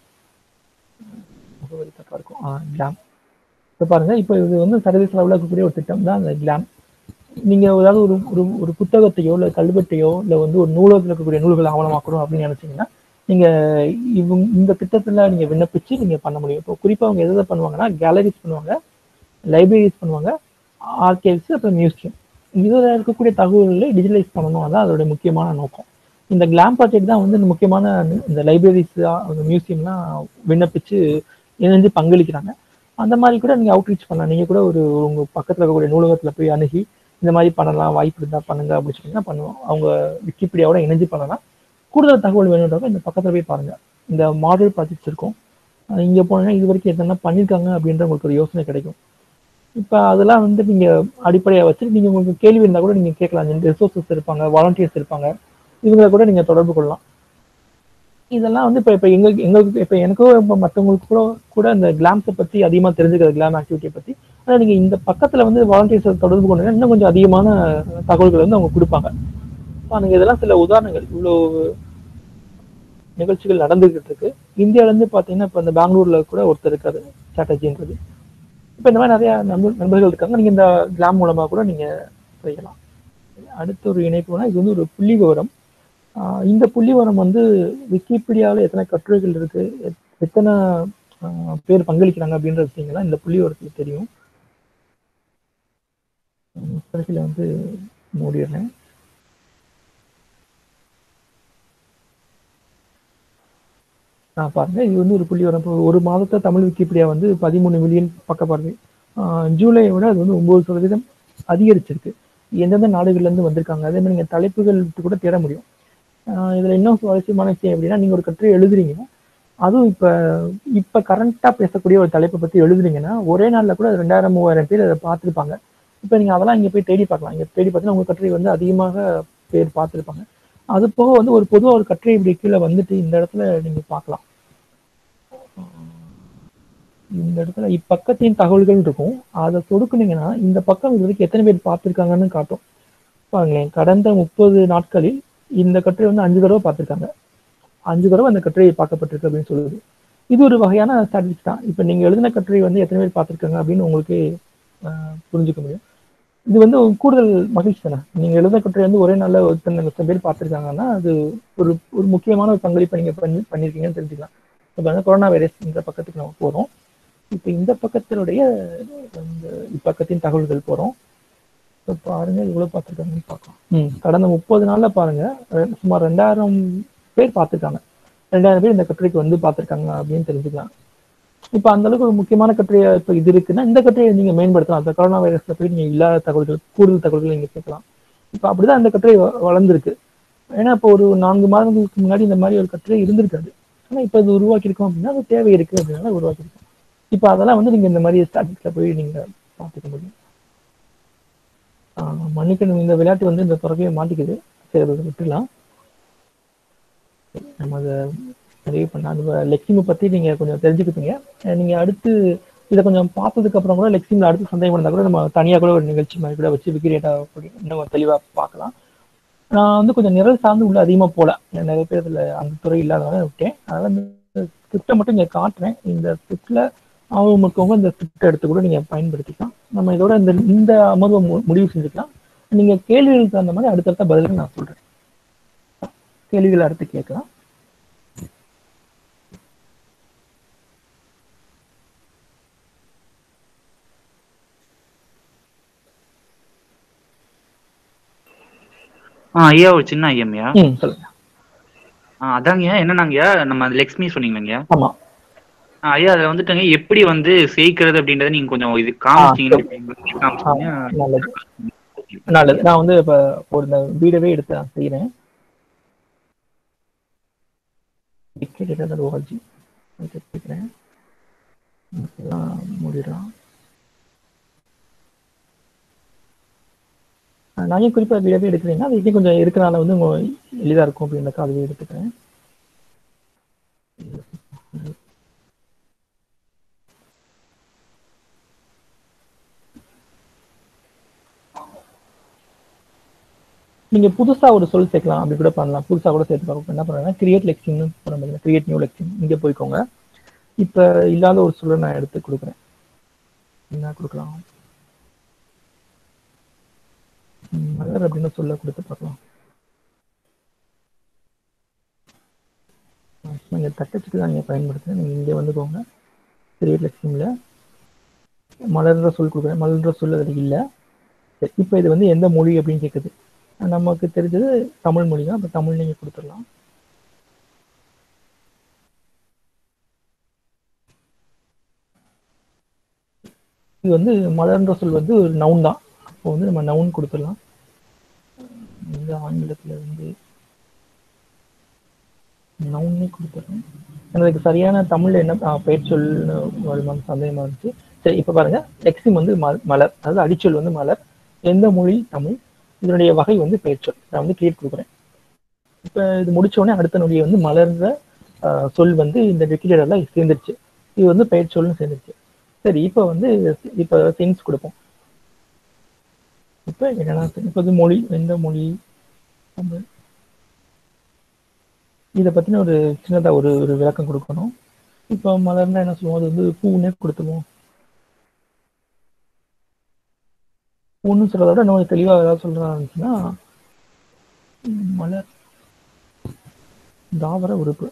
முகவரி தப்பா இருக்கும் கிளாம் இப்போ பாருங்க இப்போ இது வந்து சர்வீஸ் அளவில் இருக்கக்கூடிய ஒரு திட்டம் தான் அந்த கிளாம் நீங்க ஏதாவது ஒரு ஒரு ஒரு புத்தகத்தையோ இல்லை கல்வெட்டையோ இல்லை வந்து ஒரு நூலகத்தில் இருக்கக்கூடிய நூல்களை ஆவணமாக்கணும் அப்படின்னு நினைச்சீங்கன்னா நீங்க இவங்க இந்த திட்டத்துல நீங்க விண்ணப்பிச்சு நீங்க பண்ண முடியும் இப்போ குறிப்பா அவங்க எதை பண்ணுவாங்கன்னா கேலரிஸ் பண்ணுவாங்க லைப்ரரிஸ் பண்ணுவாங்க ஆர்கைவ்ஸ் அப்புறம் மியூசியம் இதில் இருக்கக்கூடிய தகவல்களை டிஜிட்டலைஸ் பண்ணணும் அதான் அதோட முக்கியமான நோக்கம் இந்த கிளாம் ப்ராஜெக்ட் தான் வந்து இந்த முக்கியமான இந்த லைப்ரரிஸ் மியூசியம்லாம் விண்ணப்பிச்சு இணைஞ்சு பங்களிக்கிறாங்க அந்த மாதிரி கூட நீங்க அவுட்ரீச் பண்ணலாம் நீங்க கூட ஒரு உங்க பக்கத்துல இருக்கக்கூடிய நூலகத்துல போய் அணுகி இந்த மாதிரி பண்ணலாம் வாய்ப்பு இருந்தா பண்ணுங்க அப்படின்னு சொன்னீங்கன்னா பண்ணுவோம் அவங்க விக்கிபீடியாவோட இணைஞ்சு பண்ணலாம் கூடுதல் தகவல் வேணுன்றவங்க இந்த பக்கத்துல போய் பாருங்க இந்த மாடல் ப்ராஜெக்ட்ஸ் இருக்கும் அஹ் இங்க போனீங்கன்னா இது வரைக்கும் என்னென்ன பண்ணியிருக்காங்க அப்படின்ற உங்களுக்கு ஒரு யோசனை கிடைக்கும் இப்போ அதெல்லாம் வந்து நீங்க அடிப்படையா வச்சு நீங்க உங்களுக்கு கேள்வி இருந்தா கூட நீங்க கேட்கலாம் ரிசோர்சஸ் இருப்பாங்க வாலண்டியர்ஸ் இருப்பாங்க இவங்களை கூட நீங்க தொடர்பு கொள்ளலாம் இதெல்லாம் வந்து இப்போ இப்போ எங்களுக்கு எங்களுக்கு இப்போ எனக்கும் இப்போ மற்றவங்களுக்கு கூட கூட இந்த கிளாம்ஸை பற்றி அதிகமாக தெரிஞ்சுக்கிறது கிளாம் ஆக்டிவிட்டியை பற்றி ஆனால் நீங்கள் இந்த பக்கத்தில் வந்து வாலண்டியர்ஸை தொடர்பு கொண்டு இன்னும் கொஞ்சம் அதிகமான தகவல்கள் வந்து அவங்க கொடுப்பாங்க இப்போ நீங்கள் இதெல்லாம் சில உதாரணங்கள் இவ்வளோ நிகழ்ச்சிகள் நடந்துகிட்டு இருக்கு இந்தியால இருந்து பார்த்தீங்கன்னா இப்போ இந்த பெங்களூர்ல கூட ஒருத்தர் இருக்காரு சாட்டர்ஜின்றது இப்போ இந்த மாதிரி நிறைய நண்பர் நண்பர்கள் இருக்காங்க நீங்க இந்த கிளாம் மூலமா கூட நீங்க செய்யலாம் அடுத்த ஒரு இணைப்புனா இது வந்து ஒரு புள்ளி விவரம் ஆஹ் இந்த புள்ளி விவரம் வந்து விக்கிபீடியாவில் எத்தனை கட்டுரைகள் இருக்கு எத்- எத்தனை ஆஹ் பேர் பங்களிக்கிறாங்க அப்படின்ற விஷயங்கள்லாம் இந்த புள்ளி விவரத்துல தெரியும் பிறகுல வந்து மூடிடுறேன் ஆ பாருங்க இது வந்து ஒரு புள்ளி வரும் இப்போ ஒரு மாதத்தை தமிழ் விக்கிபீடியா வந்து பதிமூணு மில்லியன் பக்க பார்வை ஆஹ் ஜூலையை விட அது வந்து ஒன்பது சதவீதம் அதிகரிச்சிருக்கு எந்தெந்த நாடுகள்ல இருந்து வந்திருக்காங்க அதே மாதிரி நீங்க தலைப்புகள் விட்டு கூட தேட முடியும் ஆஹ் இதுல இன்னும் சுவாரஸ்யமான விஷயம் எப்படின்னா நீங்க ஒரு கட்டுரை எழுதுறீங்க அதுவும் இப்ப இப்ப கரண்டா பேசக்கூடிய ஒரு தலைப்பை பத்தி எழுதுறீங்கன்னா ஒரே நாள்ல கூட ரெண்டாயிரம் மூவாயிரம் பேர் அதை பார்த்திருப்பாங்க இப்ப நீங்க அதெல்லாம் இங்க போய் தேடி பார்க்கலாம் இங்க தேடி பார்த்தீங்கன்னா உங்க கட்டுரை வந்து அதிகமாக பேர் பார்த்திருப்பாங்க அது போக வந்து ஒரு பொதுவா ஒரு கட்டுரை இப்படி கீழே வந்துட்டு இந்த இடத்துல நீங்க பார்க்கலாம் இந்த இடத்துல இப்பக்கத்தின் தகவல்கள் இருக்கும் அதை சொடுக்குனீங்கன்னா இந்த பக்கம் இது வரைக்கும் எத்தனை பேர் பார்த்திருக்காங்கன்னு காட்டும் பாருங்களேன் கடந்த முப்பது நாட்களில் இந்த கட்டுரை வந்து அஞ்சு தடவை பார்த்திருக்காங்க அஞ்சு தடவை அந்த கட்டுரை பார்க்கப்பட்டிருக்கு அப்படின்னு சொல்லுது இது ஒரு வகையான ஸ்டாட்டிஸ்டிக்ஸ் தான் இப்போ நீங்க எழுதின கட்டுரை வந்து எத்தனை பேர் பார்த்திருக்காங்க அப்படின்னு உங்களுக்கு ஆஹ், புரிஞ்சுக்க முடியும் இது வந்து ஒரு கூடுதல் மகிழ்ச்சி தானே நீங்க எழுதின கட்டுரை வந்து ஒரே நாள்ல ஒருத்தனை லட்சம் பேர் பார்த்திருக்காங்கன்னா அது ஒரு ஒரு முக்கியமான ஒரு பங்களிப்பை நீங்க பண்ணி பண்ணிருக்கீங்கன்னு தெரிஞ்சுக்கலாம் இப்போ வந்து கொரோனா வைரஸ் இந்த பக்கத்துக்கு நம்ம போறோம் இப்போ இந்த பக்கத்தினுடைய இந்த இப்பக்கத்தின் தகவல்கள் போறோம் இப்போ பாருங்க இவ்வளவு பார்த்துருக்காங்கன்னு பார்க்கலாம் ம் கடந்த முப்பது நாள்ல பாருங்க அஹ் சுமார் ரெண்டாயிரம் பேர் பார்த்துருக்காங்க ரெண்டாயிரம் பேர் இந்த கட்டுரைக்கு வந்து பார்த்துருக்காங்க அப்படின்னு தெரிஞ்சுக்கலாம் இப்போ அந்த அளவுக்கு ஒரு முக்கியமான கட்டுரையா இப்போ இது இருக்குன்னா இந்த கட்டுரையை நீங்க மேம்படுத்தலாம் அந்த கொரோனா வைரஸ்ல போய் நீங்க இல்லாத தகவல்கள் கூடுதல் தகவல்கள் நீங்க கேட்கலாம் இப்போ அப்படிதான் அந்த கட்டுரை வ- வளர்ந்திருக்கு ஏன்னா இப்போ ஒரு நான்கு மாதங்களுக்கு முன்னாடி இந்த மாதிரி ஒரு கட்டுரை இருந்திருக்காது ஆனா இப்போ இது உருவாக்கியிருக்கோம் அப்படின்னா அது தேவை இருக்கு அப்படின்னால உருவாக்கியிருக்கோம் இப்போ அதெல்லாம் வந்து நீங்க இந்த மாதிரி ஸ்டாட்டிக்ஸ்ல போய் நீங்க பார்த்துக்க முடியும் ஆஹ் மன்னிக்கணும் இந்த விளையாட்டு வந்து இந்த துறக்கையை மாட்டிக்குது சரி அதை விட்டுலாம் நம்ம அதை நிறைவு பண்ண அந்த லெக்சிமை பத்தி நீங்க கொஞ்சம் தெரிஞ்சுக்கிட்டீங்க அஹ் நீங்க அடுத்து இதை கொஞ்சம் பார்த்ததுக்கு அப்புறம் கூட லெக்சிம்ல அடுத்து சந்தேகம் இருந்தா கூட நம்ம தனியா கூட ஒரு நிகழ்ச்சி மாதிரி கூட வச்சு விக்கிரேட்டா இன்னும் தெளிவா பார்க்கலாம் நான் வந்து கொஞ்சம் நிரல் சார்ந்து உள்ள அதிகமா போல ஏன்னா நிறைய பேர் இதுல அந்த துறை இல்லாதவங்க விட்டேன் அதனால இந்த ஸ்கிரிப்டை மட்டும் இங்க காட்டுறேன் இந்த ஸ்கிரிப்ட்ல அவங்களுக்கவங்க இந்த ஸ்கிரிப்டை எடுத்து கூட நீங்க பயன்படுத்திக்கலாம் நம்ம இதோட இந்த இந்த அமர்வை மு- முடிவு செஞ்சுக்கலாம் நீங்க கேள்விகளுக்கு தகுந்த மாதிரி அடுத்தடுத்த பதில்கள் நான் சொல்றேன் கேள்விகள் அடுத்து கேட்கலாம் ஆ ஐயா ஒரு சின்ன ஐயம்யா ம் சொல்லுங்க ஆ அதாங்கய்யா என்னன்னாங்கய்யா நம்ம லெக்ஸ்மி சொன்னீங்களேங்கய்யா ஆமா ஆ, ஐயா அதுல வந்துட்டுங்க எப்படி வந்து சேர்க்கிறது அப்படின்றத நீங்க கொஞ்சம் இது காமிச்சிங்கன்னா காமிச்சிங்க நல்லது நல்லது நான் வந்து இப்ப ஒரு இந்த வீடியோவே எடுத்து நான் செய்யறேன் ஓஆர்ஜி கேட்கிறேன் எல்லாம் மூடிடலாம் அஹ் நான் ஏன் குறிப்பா வீடியோவே எடுக்கிறீங்கன்னா அது இன்னும் கொஞ்சம் இருக்கனால வந்து உங்க எளிதா இருக்கும் அப்படின்றக்க அதுவே எடுத்துக்கிறேன் நீங்க புதுசா ஒரு சொல் சேர்க்கலாம் அப்படி கூட பண்ணலாம் புதுசா கூட சேர்த்து பார்க்க என்ன பண்ணுறேன்னா கிரியேட் லெக்சின்னு போகிற கிரியேட் நியூ லெக்சின் இங்க போய்க்கோங்க இப்ப இல்லாத ஒரு சொல்லை நான் எடுத்து கொடுக்குறேன் என்ன கொடுக்கலாம் ம், மலர் அப்படின்னு சொல்ல கொடுத்து பார்க்கலாம் நீங்க தட்டச்சுக்கு தான் நீங்க பயன்படுத்துங்க நீங்க இங்கே வந்துக்கோங்க கிரியேட் லெக்சின்ல மலர்ன்ற சொல் கொடுக்குறேன் மலர்ன்ற சொல் அது இல்லை சரி இப்போ இது வந்து எந்த மொழி அப்படின்னு கேட்குது நமக்கு தெரிஞ்சது தமிழ் மொழி தான் அப்போ தமிழ் நீங்கள் கொடுத்துடலாம் இது வந்து மலர்ன்ற சொல் வந்து ஒரு நவுன் தான் அப்போ வந்து நம்ம நவுன் கொடுத்துடலாம் இந்த ஆங்கிலத்தில் வந்து நவுன்னே கொடுத்துறேன் எனக்கு சரியான தமிழ்ல என்ன ஆ, பெயர்ச்சொல் வருமானம் சந்தேகமா இருந்துச்சு சரி இப்போ பாருங்க எக்ஸிம் வந்து ம- மலர் அதாவது அடிச்சொல் வந்து மலர் எந்த மொழி தமிழ் இதனுடைய வகை வந்து பெயர்ச்சொல் நான் வந்து கிளியர் கொடுக்குறேன் இப்போ இது முடிச்ச உடனே அடுத்த நொடியை வந்து மலர்ன்ற ஆ, சொல் வந்து இந்த விக்கிலியர்ல சேர்ந்துருச்சு இது வந்து பெயர்ச்சொல்னு சேர்ந்துருச்சு சரி இப்போ வந்து இப்போ சென்ஸ் கொடுப்போம் இப்போ என்னன்னா இப்போ வந்து மொழி எந்த மொழி தமிழ் இதை பத்தின ஒரு சின்னதா ஒரு ஒரு விளக்கம் கொடுக்கணும் இப்போ மலர்னா என்ன சொல்லுவோம் அது வந்து பூன்னே கொடுத்துருவோம் பூன்னு சொல்றத விட இன்னும் தெளிவா ஏதாவது சொல்றதா இருந்துச்சுன்னா ம், மலர் தாவர உறுப்பு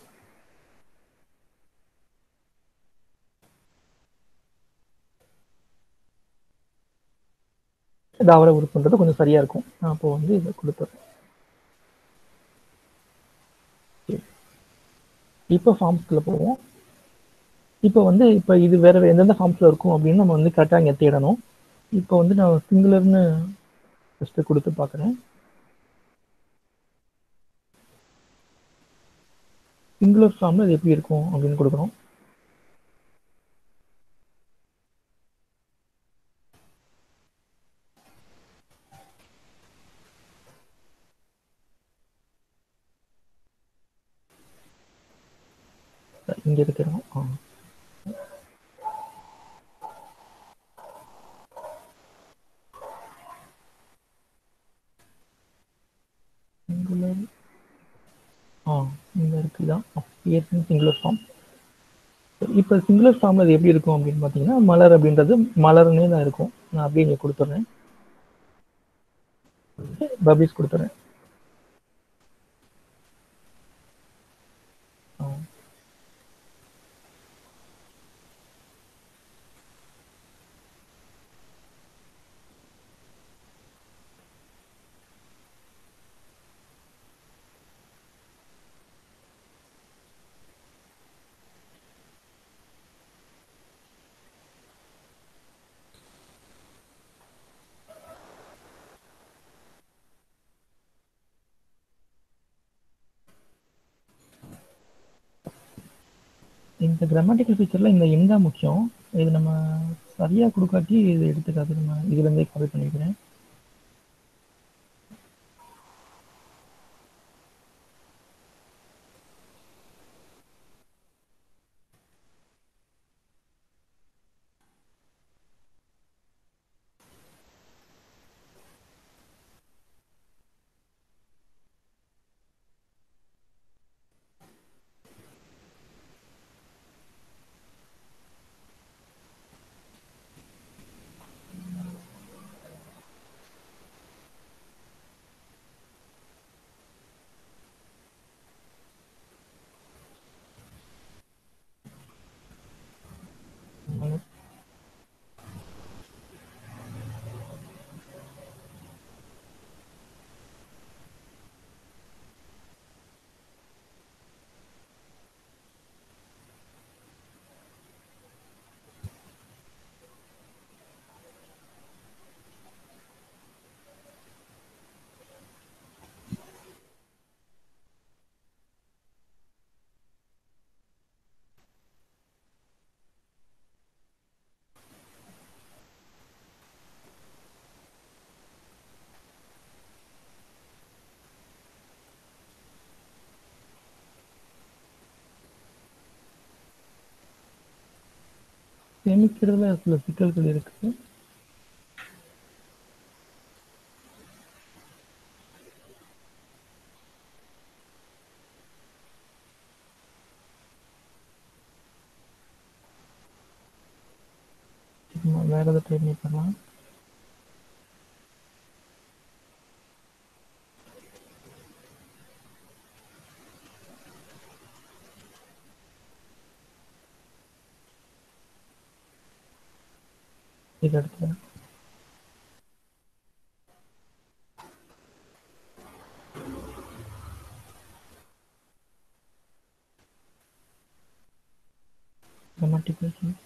தாவர உறுப்புன்றது கொஞ்சம் சரியா இருக்கும் நான் அப்போ வந்து இதை கொடுத்துறேன் இப்போ ஃபார்ம்ஸ்குள்ள போவோம் இப்போ வந்து இப்போ இது வேற வேற எந்தெந்த ஃபார்ம்ஸ்ல இருக்கும் அப்படின்னு நம்ம வந்து கரெக்டாக இங்கே தேடணும் இப்போ வந்து நான் சிங்குலர்னு ஃபஸ்ட்டு கொடுத்து பார்க்குறேன் சிங்குலர் ஃபார்ம்ல இது எப்படி இருக்கும் அப்படின்னு கொடுக்குறோம் இங்க இருக்கிறோம் ஆ சிங்குலர் ஆ இங்க இருக்குதான் அப்பியர்ஸ் சிங்குலர் ஃபார்ம் இப்போ சிங்குலர் ஃபார்ம்ல அது எப்படி இருக்கும் அப்படின்னு பார்த்தீங்கன்னா மலர் அப்படின்றது மலர்னே தான் இருக்கும் நான் அப்படியே இங்கே கொடுத்துட்றேன் பபிஸ் கொடுத்துட்றேன் ஆ இந்த கிராமட்டிக்கல் ஃபீச்சர்ல இந்த எண் தான் முக்கியம் இது நம்ம சரியா கொடுக்காட்டி இது எடுத்துக்காது நம்ம இதுல இருந்தே காப்பி பண்ணிக்கிறேன் சேமிக்கிறதுல சில சிக்கல்கள் இருக்கு நம்ம வேற எதாவது ட்ரை பண்ணி பண்ணலாம் இது எடுத்து grammatical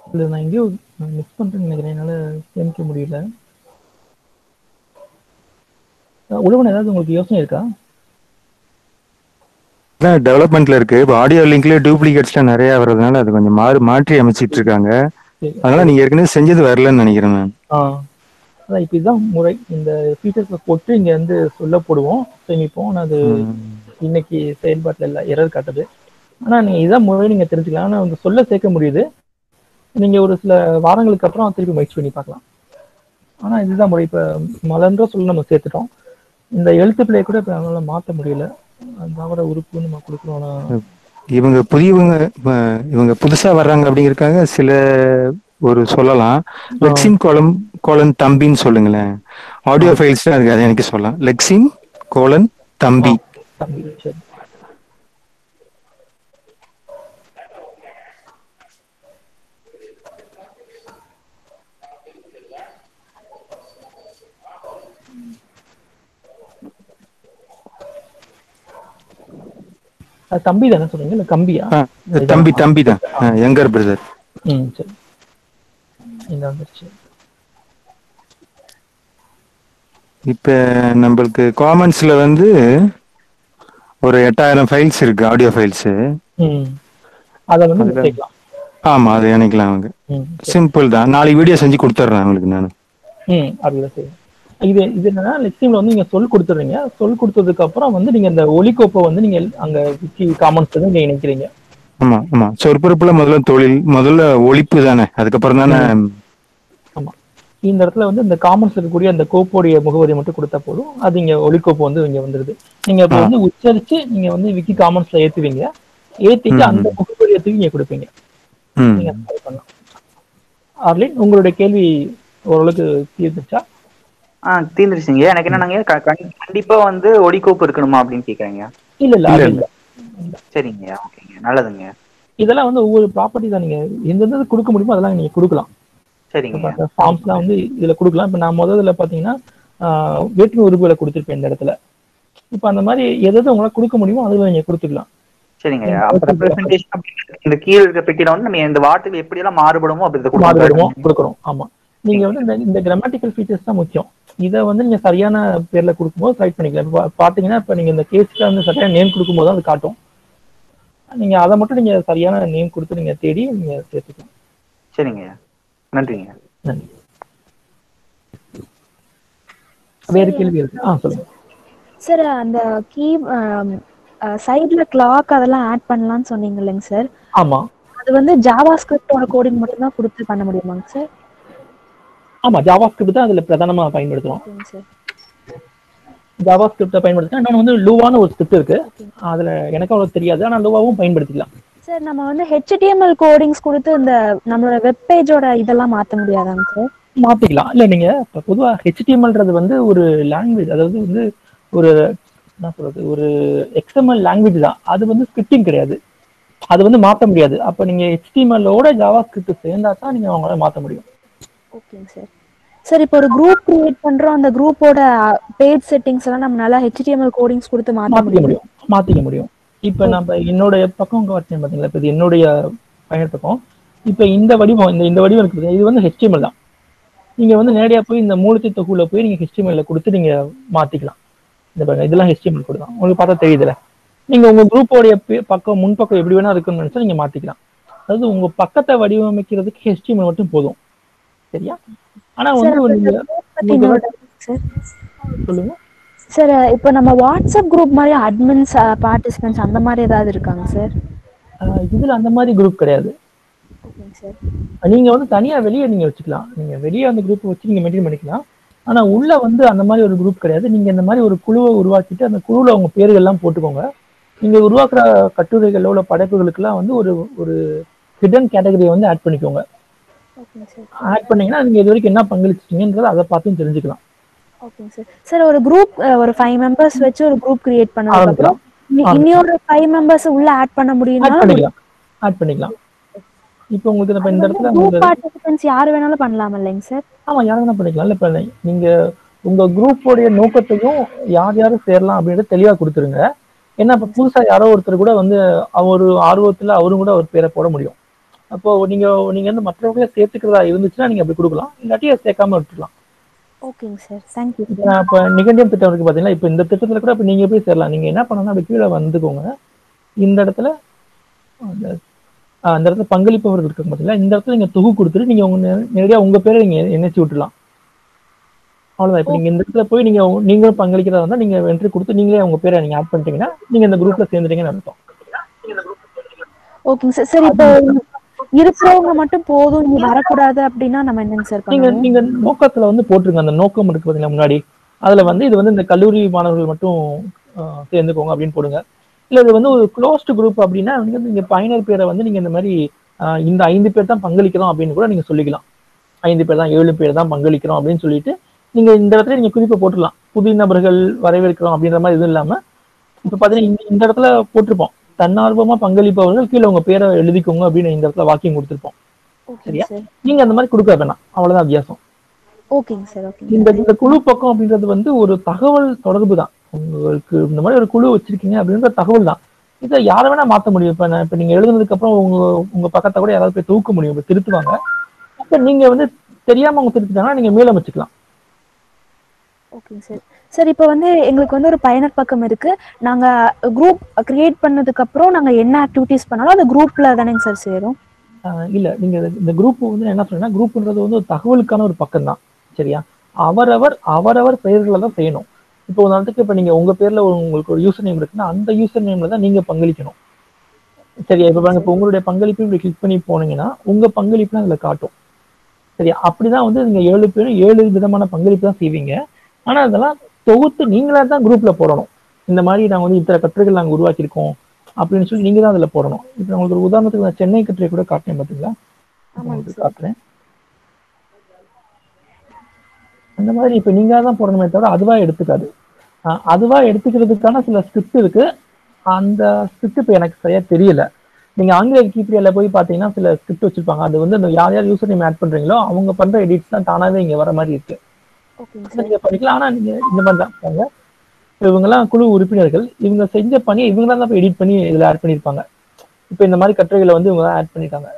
இல்லை நான் எங்கேயோ மிஸ் பண்ணுறேன்னு நினைக்கிறேன் என்னால் சேமிக்க முடியல அஹ் உழவன் ஏதாவது உங்களுக்கு யோசனை இருக்கா டெவலப்மெண்ட்ல இருக்கு இப்போ ஆடியோ லிங்க்ல டூப்ளிகேட்ஸ்லாம் நிறைய வர்றதுனால அது கொஞ்சம் மாறு மாற்றி அமைச்சிட்டு இருக்காங்க சரி அதனால நீங்க ஏற்கனவே செஞ்சது வரலன்னு நினைக்கிறேன் மேம் ஆ அதான் இப்போ இதுதான் முறை இந்த ஃபீச்சர்ஸை போட்டு இங்கே வந்து சொல்ல போடுவோம் சேமிப்போம் ஆனால் அது இன்னைக்கு செயல்பாட்டில் இல்லை எரர் காட்டுது ஆனால் நீங்கள் இதான் முறை நீங்கள் தெரிஞ்சுக்கலாம் ஆனால் வந்து சொல்ல சேர்க்க முடியுது நீங்கள் ஒரு சில வாரங்களுக்கு அப்புறம் திருப்பி முயற்சி பண்ணி பார்க்கலாம் ஆனால் இதுதான் முறை இப்போ மலர்ன்ற சொல்ல நம்ம சேர்த்துட்டோம் இந்த எழுத்து பிள்ளையை கூட இப்போ நம்மளால மாற்ற முடியல தாவர உறுப்பு நம்ம கொடுக்குறோம் ஆனால் இவங்க புதியவங்க இப்ப இவங்க புதுசா வர்றாங்க அப்படிங்கிறதுக்காக சில ஒரு சொல்லலாம் லெக்சின் கோலம் கோலன் தம்பின்னு சொல்லுங்களேன் ஆடியோ ஃபைல்ஸ் அதுக்கு அதை எனக்கு சொல்லலாம் லெக்சின் கோலன் தம்பி தம்பி சரி அது தம்பி தானே சொல்றீங்க இல்ல கம்பியா ஆ, தம்பி தம்பி தான் யங்கர் பிரதர் ம் சரி இந்த வந்துருச்சு இப்ப நம்மளுக்கு காமன்ஸ்ல வந்து ஒரு எட்டாயிரம் ஃபைல்ஸ் இருக்கு ஆடியோ ஃபைல்ஸ் ம் அதை வந்து அதுல- சேர்க்கலாம் ஆமா அது இணைக்கலாம் அவங்க ம் சிம்பிள் தான் நாளைக்கு வீடியோ செஞ்சு கொடுத்துட்றேன் உங்களுக்கு நான் ம் அதுதான் சரி இது இது என்னன்னா லெக்சிம்ல வந்து நீங்க சொல் கொடுத்துறீங்க சொல் கொடுத்ததுக்கு அப்புறம் வந்து நீங்க இந்த ஒலிகோப்பை வந்து நீங்க அங்க விக்கி காமன்ஸ் வந்து நீங்க இணைக்கிறீங்க ஆமா ஆமா சொற்பொறுப்புல முதல்ல தொழில் முதல்ல ஒழிப்பு தானே அதுக்கப்புறம் தானே ஆமா இந்த இடத்துல வந்து இந்த காமன்ஸ் இருக்கக்கூடிய அந்த கோப்போடைய முகவரி மட்டும் கொடுத்தா போதும் அது இங்க ஒலிகோப்பு வந்து இங்க வந்துருது நீங்க இப்போ வந்து உச்சரிச்சு நீங்க வந்து விக்கி காமன்ஸ்ல ஏத்துவீங்க ஏத்திட்டு அந்த முகவரியை தூக்கி நீங்க கொடுப்பீங்க ம் நீங்க try பண்ணலாம் ஆர்லின் உங்களுடைய கேள்வி ஓரளவுக்கு தீர்ந்துச்சா ஆ தீர்ந்துருச்சுங்க எனக்கு என்னன்னாங்க க- கண்- கண்டிப்பா வந்து ஒடிக்கோப்பு இருக்கணுமா அப்படின்னு கேக்குறீங்க இல்ல இல்ல அது இல்ல, இல்ல சரிங்க ஓகேங்க நல்லதுங்க இதெல்லாம் வந்து ஒவ்வொரு ப்ராப்பர்ட்டி தான் நீங்க எந்தெந்த கொடுக்க முடியுமோ அதெல்லாம் நீங்க கொடுக்கலாம் சரிங்க ஃபார்ம்ஸ்லாம் வந்து இதுல கொடுக்கலாம் இப்போ நான் முதல்ல பாத்தீங்கன்னா ஆஹ், வேற்றுமை உறுப்புகளை கொடுத்துருப்பேன் இந்த இடத்துல இப்போ அந்த மாதிரி எதாவது உங்களால கொடுக்க முடியுமோ அதுல நீங்க கொடுத்துக்கலாம் சரிங்க அப்ப ரெப்ரசன்டேஷன் அப்படிங்கிறது இந்த கீழே இருக்க பெட்டியில வந்து நம்ம இந்த வார்த்தைகள் எப்படி எல்லாம் மாறுபடுமோ அப்படி இதை மாறுபடுவோம் கொடுக்கணும். கொடுக்குறோம் ஆமா நீங்க வந்து இந்த இந்த கிராமட்டிக்கல் ஃபீச்சர்ஸ் தான் முக்கியம் இதை வந்து நீங்க சரியான பேர்ல கொடுக்கும்போது ட்ரை பண்ணிக்கலாம் இப்போ பா- பாத்தீங்கன்னா இப்போ நீங்க இந்த கேஸ்க்கு வந்து சரியான நேம் கொடுக்கும்போது அது காட்டும் நீங்க அதை மட்டும் நீங்க சரியான நேம் கொடுத்து நீங்க தேடி நீங்க சேர்த்துக்கலாம் சரிங்க நன்றிங்க நன்றி வேறு கேள்வி இருக்கு ஆ சொல்லுங்க சார் அந்த கீ சைடுல கிளாக் அதெல்லாம் ஆட் பண்ணலாம்னு சொன்னீங்க இல்லைங்க சார் ஆமா அது வந்து ஜாவா ஸ்கிரிப்டோட கோடிங் மட்டும் தான் கொடுத்து பண்ண முடியுமாங்க சார் ஆமா ஜாவா ஸ்கிரிப்ட் தான் அதுல பிரதானமா பயன்படுத்துறோம் ஓகேங்க சார் ஜாவா ஸ்கிரிப்டை பயன்படுத்தினா இன்னொன்று வந்து லூவான ஒரு ஸ்கிரிப்ட் இருக்கு அதுல எனக்கு அவ்வளவு தெரியாது ஆனா லூவாவும் பயன்படுத்திக்கலாம் சார் நம்ம வந்து ஹெச்டிஎம்எல் கோடிங்ஸ் கொடுத்து இந்த நம்மளோட வெப் பேஜோட இதெல்லாம் மாத்த முடியாதாங்க சார் மாத்திக்கலாம் இல்ல நீங்க இப்ப பொதுவா ஹெச்டிஎம்எல்ன்றது வந்து ஒரு லாங்குவேஜ் அதாவது வந்து ஒரு என்ன சொல்றது ஒரு எக்ஸ்எம்எல் லாங்குவேஜ் தான் அது வந்து ஸ்கிரிப்டிங் கிடையாது அது வந்து மாத்த முடியாது அப்ப நீங்க ஹெச்டிஎம்எல்லோட ஜாவா ஸ்கிரிப்ட் சேர்ந்தா தான் நீங்க அவங்களால மாத்த முடியும் ஓகேங்க சார் சார் இப்போ ஒரு குரூப் கிரியேட் பண்றோம் அந்த குரூப்போட பேஜ் செட்டிங்ஸ் எல்லாம் நம்மளால ஹெச்டிஎம்எல் கோடிங்ஸ் கொடுத்து மாத்த மாத்திக்க முடியும் முடியும் மாத்திக்க முடியும் இப்ப நம்ம என்னுடைய பக்கம் காட்டினேன் பாத்தீங்களா இப்ப இது என்னுடைய பயனர் பக்கம் இப்ப இந்த வடிவம் இந்த இந்த வடிவம் இருக்குது இது வந்து HTML தான் நீங்க வந்து நேரடியா போய் இந்த மூலத்தை தொகுல போய் நீங்க HTML ல கொடுத்து நீங்க மாத்திக்கலாம் இந்த பாருங்க இதெல்லாம் HTML கூட தான் உங்களுக்கு பார்த்தா தெரியுதுல நீங்க உங்க குரூப்போடைய பக்கம் முன்பக்கம் எப்படி வேணா இருக்குன்னு நினைச்சா நீங்க மாத்திக்கலாம் அதாவது உங்க பக்கத்தை வடிவமைக்கிறதுக்கு HTML மட்டும் போதும் சரியா ஆனா வந்து நீங்க பத்தி இன்னொரு சார் சொல்லுங்க சார் இப்போ நம்ம வாட்ஸ்அப் குரூப் மாதிரி அட்மின்ஸ் பார்ட்டிசிபென்ட்ஸ் அந்த மாதிரி ஏதாவது இருக்காங்க சார் ஆஹ் இதுல அந்த மாதிரி குரூப் கிடையாது ஓகேங்க சார் நீங்க வந்து தனியா வெளியே நீங்க வச்சுக்கலாம் நீங்க வெளியே அந்த குரூப் வச்சு நீங்க மெயின்டைன் பண்ணிக்கலாம் ஆனா உள்ள வந்து அந்த மாதிரி ஒரு குரூப் கிடையாது நீங்க இந்த மாதிரி ஒரு குழுவை உருவாக்கிட்டு அந்த குழுவுல உங்க பேர்கள் எல்லாம் போட்டுக்கோங்க நீங்க உருவாக்குற கட்டுரைகளோ உள்ள படைப்புகளுக்கெல்லாம் வந்து ஒரு ஒரு ஹிடன் கேட்டகரியை வந்து ஆட் பண்ணிக்கோங்க ஓகேங்க சார் ஆட் பண்ணீங்கன்னா நீங்க இது வரைக்கும் என்ன பங்களிச்சிட்டீங்கன்றதை அதை பார்த்தும் தெரிஞ்சுக்கலாம் ஓகேங்க சார் சார் ஒரு குரூப் ஒரு ஃபைவ் மெம்பர்ஸ் வச்சு ஒரு குரூப் கிரியேட் பண்ணதுக்கு அப்புறம் ஆரம்பிக்கலாம் இனி- இன்னொரு ஃபைவ் மெம்பர்ஸ் உள்ள ஆட் பண்ண ஆட் முடியும்னா பண்ணிக்கலாம் ஆட் பண்ணிக்கலாம் இப்போ உங்களுக்கு இப்ப இந்த இடத்துல குரூப் உங்களுக்கு பார்ட்டிசிபென்ட்ஸ் யார் வேணாலும் பண்ணலாம் இல்லைங்க சார் ஆமா யார் வேணா பண்ணிக்கலாம் இல்ல இப்ப நீங்க உங்க குரூப்போடைய நோக்கத்தையும் யார் யார் சேரலாம் அப்படின்றத தெளிவா கொடுத்துருங்க ஏன்னா இப்ப புதுசா யாரோ ஒருத்தர் கூட வந்து அவர் ஆர்வத்துல அவரும் கூட ஒரு பேரை போட முடியும் அப்போ நீங்க நீங்க வந்து மற்றவங்கள சேர்த்துக்கிறதா இருந்துச்சுன்னா நீங்க அப்படி கொடுக்கலாம் இல்லாட்டி அதை சேர்க்காம விட்டுலாம் ஓகேங்க சார் தேங்க்யூ இப்ப நான் இப்ப நிகண்டியம் திட்டம் இருக்கு பாத்தீங்களா இப்ப இந்த திட்டத்துல கூட இப்ப நீங்க போய் சேரலாம் நீங்க என்ன பண்ணணும்னா அப்படி கீழே வந்துக்கோங்க இந்த இடத்துல அந்த ஆஹ் அந்த இடத்துல பங்களிப்பவர்கள் இருக்காங்க பாத்தீங்களா இந்த இடத்துல நீங்க தொகு கொடுத்துட்டு நீங்க உங்க நே- நேரடியா உங்க பேரை நீங்க இணைச்சு விட்டுலாம் அவ்வளவுதான் இப்ப நீங்க இந்த இடத்துல போய் நீங்க உ- நீங்களும் பங்களிக்கிறதா இருந்தா நீங்க என்ட்ரி கொடுத்து நீங்களே உங்க பேரை நீங்க ஆட் பண்ணிட்டீங்கன்னா நீங்க இந்த குரூப்ல சேர்ந்துட்டீங்கன்னு அர்த்தம் ஓகேங்க சார் சரி இப்போ இருக்கிறவங்க மட்டும் போதும் நீ வரக்கூடாது அப்படின்னா நம்ம என்னங்க சார் நீங்க பண்ணணும் நீங்க நோக்கத்துல வந்து போட்டிருங்க அந்த நோக்கம் இருக்கு பாத்தீங்களா முன்னாடி அதுல வந்து இது வந்து இந்த கல்லூரி மாணவர்கள் மட்டும் ஆஹ், சேர்ந்துக்கோங்க அப்படின்னு போடுங்க இல்ல இது வந்து ஒரு க்ளோஸ்டு குரூப் அப்படின்னா நீங்க நீங்க பயனர் பேரை வந்து நீங்க இந்த மாதிரி ஆஹ், இந்த ஐந்து பேர் தான் பங்களிக்கிறோம் அப்படின்னு கூட நீங்க சொல்லிக்கலாம் ஐந்து பேர் தான் ஏழு பேர் தான் பங்களிக்கிறோம் அப்படின்னு சொல்லிட்டு நீங்க இந்த இடத்துல நீங்க குறிப்பை போட்டுடலாம் புதிய நபர்கள் வரவேற்கிறோம் அப்படின்ற மாதிரி எதுவும் இல்லாம இப்ப பாத்தீங்கன்னா இந்த- இந்த இடத்துல போட்டிருப்போம் தன்னார்வமா பங்களிப்பவர்கள் கீழே உங்க பேரை எழுதிக்கோங்க அப்படின்னு இந்த இடத்துல வாக்கியம் கொடுத்திருப்போம் ஓகேங்க சரியா? சார் நீங்க அந்த மாதிரி கொடுக்க வேணாம் அவ்வளவுதான் வித்தியாசம் ஓகேங்க சார் ஓகேங்க இந்த இந்த குழு பக்கம் அப்படின்றது வந்து ஒரு தகவல் தொடர்பு தான் உங்களுக்கு இந்த மாதிரி ஒரு குழு வச்சிருக்கீங்க அப்படின்ற தகவல் தான் இதை யாரை வேணா மாத்த முடியும் இப்ப நான் இப்ப நீங்க எழுதுனதுக்கு அப்புறம் உங்க உங்க பக்கத்தை கூட யாராவது போய் தூக்க முடியும் இப்ப திருத்துவாங்க அப்ப நீங்க வந்து தெரியாம அவங்க திருத்திட்டாங்கன்னா நீங்க மேல வச்சுக்கலாம் ஓகேங்க சார் சார் இப்போ வந்து எங்களுக்கு வந்து ஒரு பயனர் பக்கம் இருக்கு நாங்க குரூப் கிரியேட் பண்ணதுக்கு அப்புறம் நாங்க என்ன ஆக்டிவிட்டீஸ் பண்ணாலும் அந்த குரூப்ல தானேங்க சார் சேரும் ஆஹ் இல்ல நீங்க இது- இந்த குரூப் வந்து என்ன சொன்னா குரூப்ன்றது வந்து ஒரு தகவலுக்கான ஒரு பக்கம் தான் சரியா அவரவர் அவரவர் பெயர்களை தான் செய்யணும் இப்போ உதாரணத்துக்கு இப்ப நீங்க உங்க பேர்ல ஒரு- உங்களுக்கு ஒரு யூசர் நேம் இருக்குன்னா அந்த யூசர் நேம்ல தான் நீங்க பங்களிக்கணும் சரியா இப்ப பாருங்க இப்போ உங்களுடைய பங்களிப்பு இப்படி கிளிக் பண்ணி போனீங்கன்னா உங்க பங்களிப்பு அதுல காட்டும் சரியா அப்படிதான் வந்து நீங்க ஏழு பேரும் ஏழு விதமான பங்களிப்பு தான் செய்வீங்க ஆனா அதெல்லாம் தொகுத்து நீங்களா தான் குரூப்ல போடணும் இந்த மாதிரி நாங்க வந்து இத்தனை கட்டுரைகள் நாங்க உருவாக்கியிருக்கோம் அப்படின்னு சொல்லி நீங்க தான் அதுல போடணும் இப்போ உங்களுக்கு ஒரு உதாரணத்துக்கு நான் சென்னை கட்டுரை கூட காட்டினேன் பாத்தீங்களா ஆமாங்க உங்களுக்கு சார் காட்டுறேன் அந்த மாதிரி இப்ப நீங்க தான் போடணுமே தவிர அதுவா எடுத்துக்காது ஆஹ் அதுவா எடுத்துக்கிறதுக்கான சில ஸ்கிரிப்ட் இருக்கு அந்த ஸ்கிரிப்ட் இப்ப எனக்கு சரியா தெரியல நீங்க ஆங்கில விக்கிபீடியால போய் பாத்தீங்கன்னா சில ஸ்கிரிப்ட் வச்சிருப்பாங்க அது வந்து அந்த யார் யார் யூசர் நேம் ஆட் பண்றீங்களோ அவங்க பண்ற எடிட்ஸ் தான் தானாவே இங்க வர மாதிரி இருக்கு ஓகேங்க அதை சார் நீங்க பண்ணிக்கலாம் ஆனா நீங்க இந்த மாதிரி தான் பாருங்க இவங்க எல்லாம் குழு உறுப்பினர்கள் இவங்க செஞ்ச பணி இவங்க தான் தான் எடிட் பண்ணி இதுல ஆட் பண்ணிருப்பாங்க இப்ப இந்த மாதிரி கட்டுரைகளை வந்து இவங்க தான் ஆட் பண்ணிருக்காங்க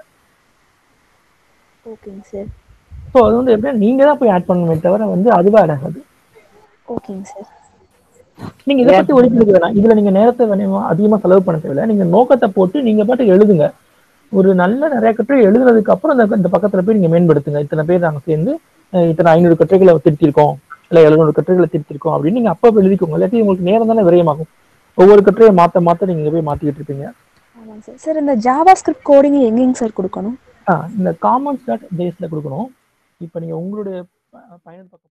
ஓகேங்க சார் ஸோ அது வந்து எப்படின்னா நீங்க தான் போய் ஆட் பண்ணணுமே தவிர வந்து அதுவா ஆட் ஆகாது ஓகேங்க சார் நீங்க இதை பத்தி ஒதுக்கிட்டு வேணாம் இதுல நீங்க நேரத்தை வேணுமா அதிகமா செலவு பண்ண தேவையில்ல நீங்க நோக்கத்தை போட்டு நீங்க பாட்டு எழுதுங்க ஒரு நல்ல நிறைய கட்டுரை எழுதுனதுக்கு அப்புறம் இந்த இந்த பக்கத்துல போய் நீங்க மேம்படுத்துங்க இத்தனை பேர் நாங்க சேர்ந்து அஹ், இத்தனை ஐநூறு கட்டுரைகளை திருத்திருக்கோம் இல்ல எழுநூறு கட்டுரைகளை திருத்திருக்கோம் அப்படின்னு நீங்க அப்ப எழுதிக்கோங்க இல்லாட்டி உங்களுக்கு நேரம் தானே விரயமாகும் ஒவ்வொரு கட்டுரையை மாத்த மாத்த நீங்க இங்க போய் மாத்திக்கிட்டு இருப்பீங்க ஆமாங்க சார் சார் இந்த ஜாவா ஸ்கிரிப்ட் கோடிங் எங்கேங்க சார் கொடுக்கணும் ஆ, இந்த காமன்ஸ் டாட் பேஸ்ல கொடுக்கணும் இப்போ நீங்க உங்களுடைய ப- பயனர் பக்கம்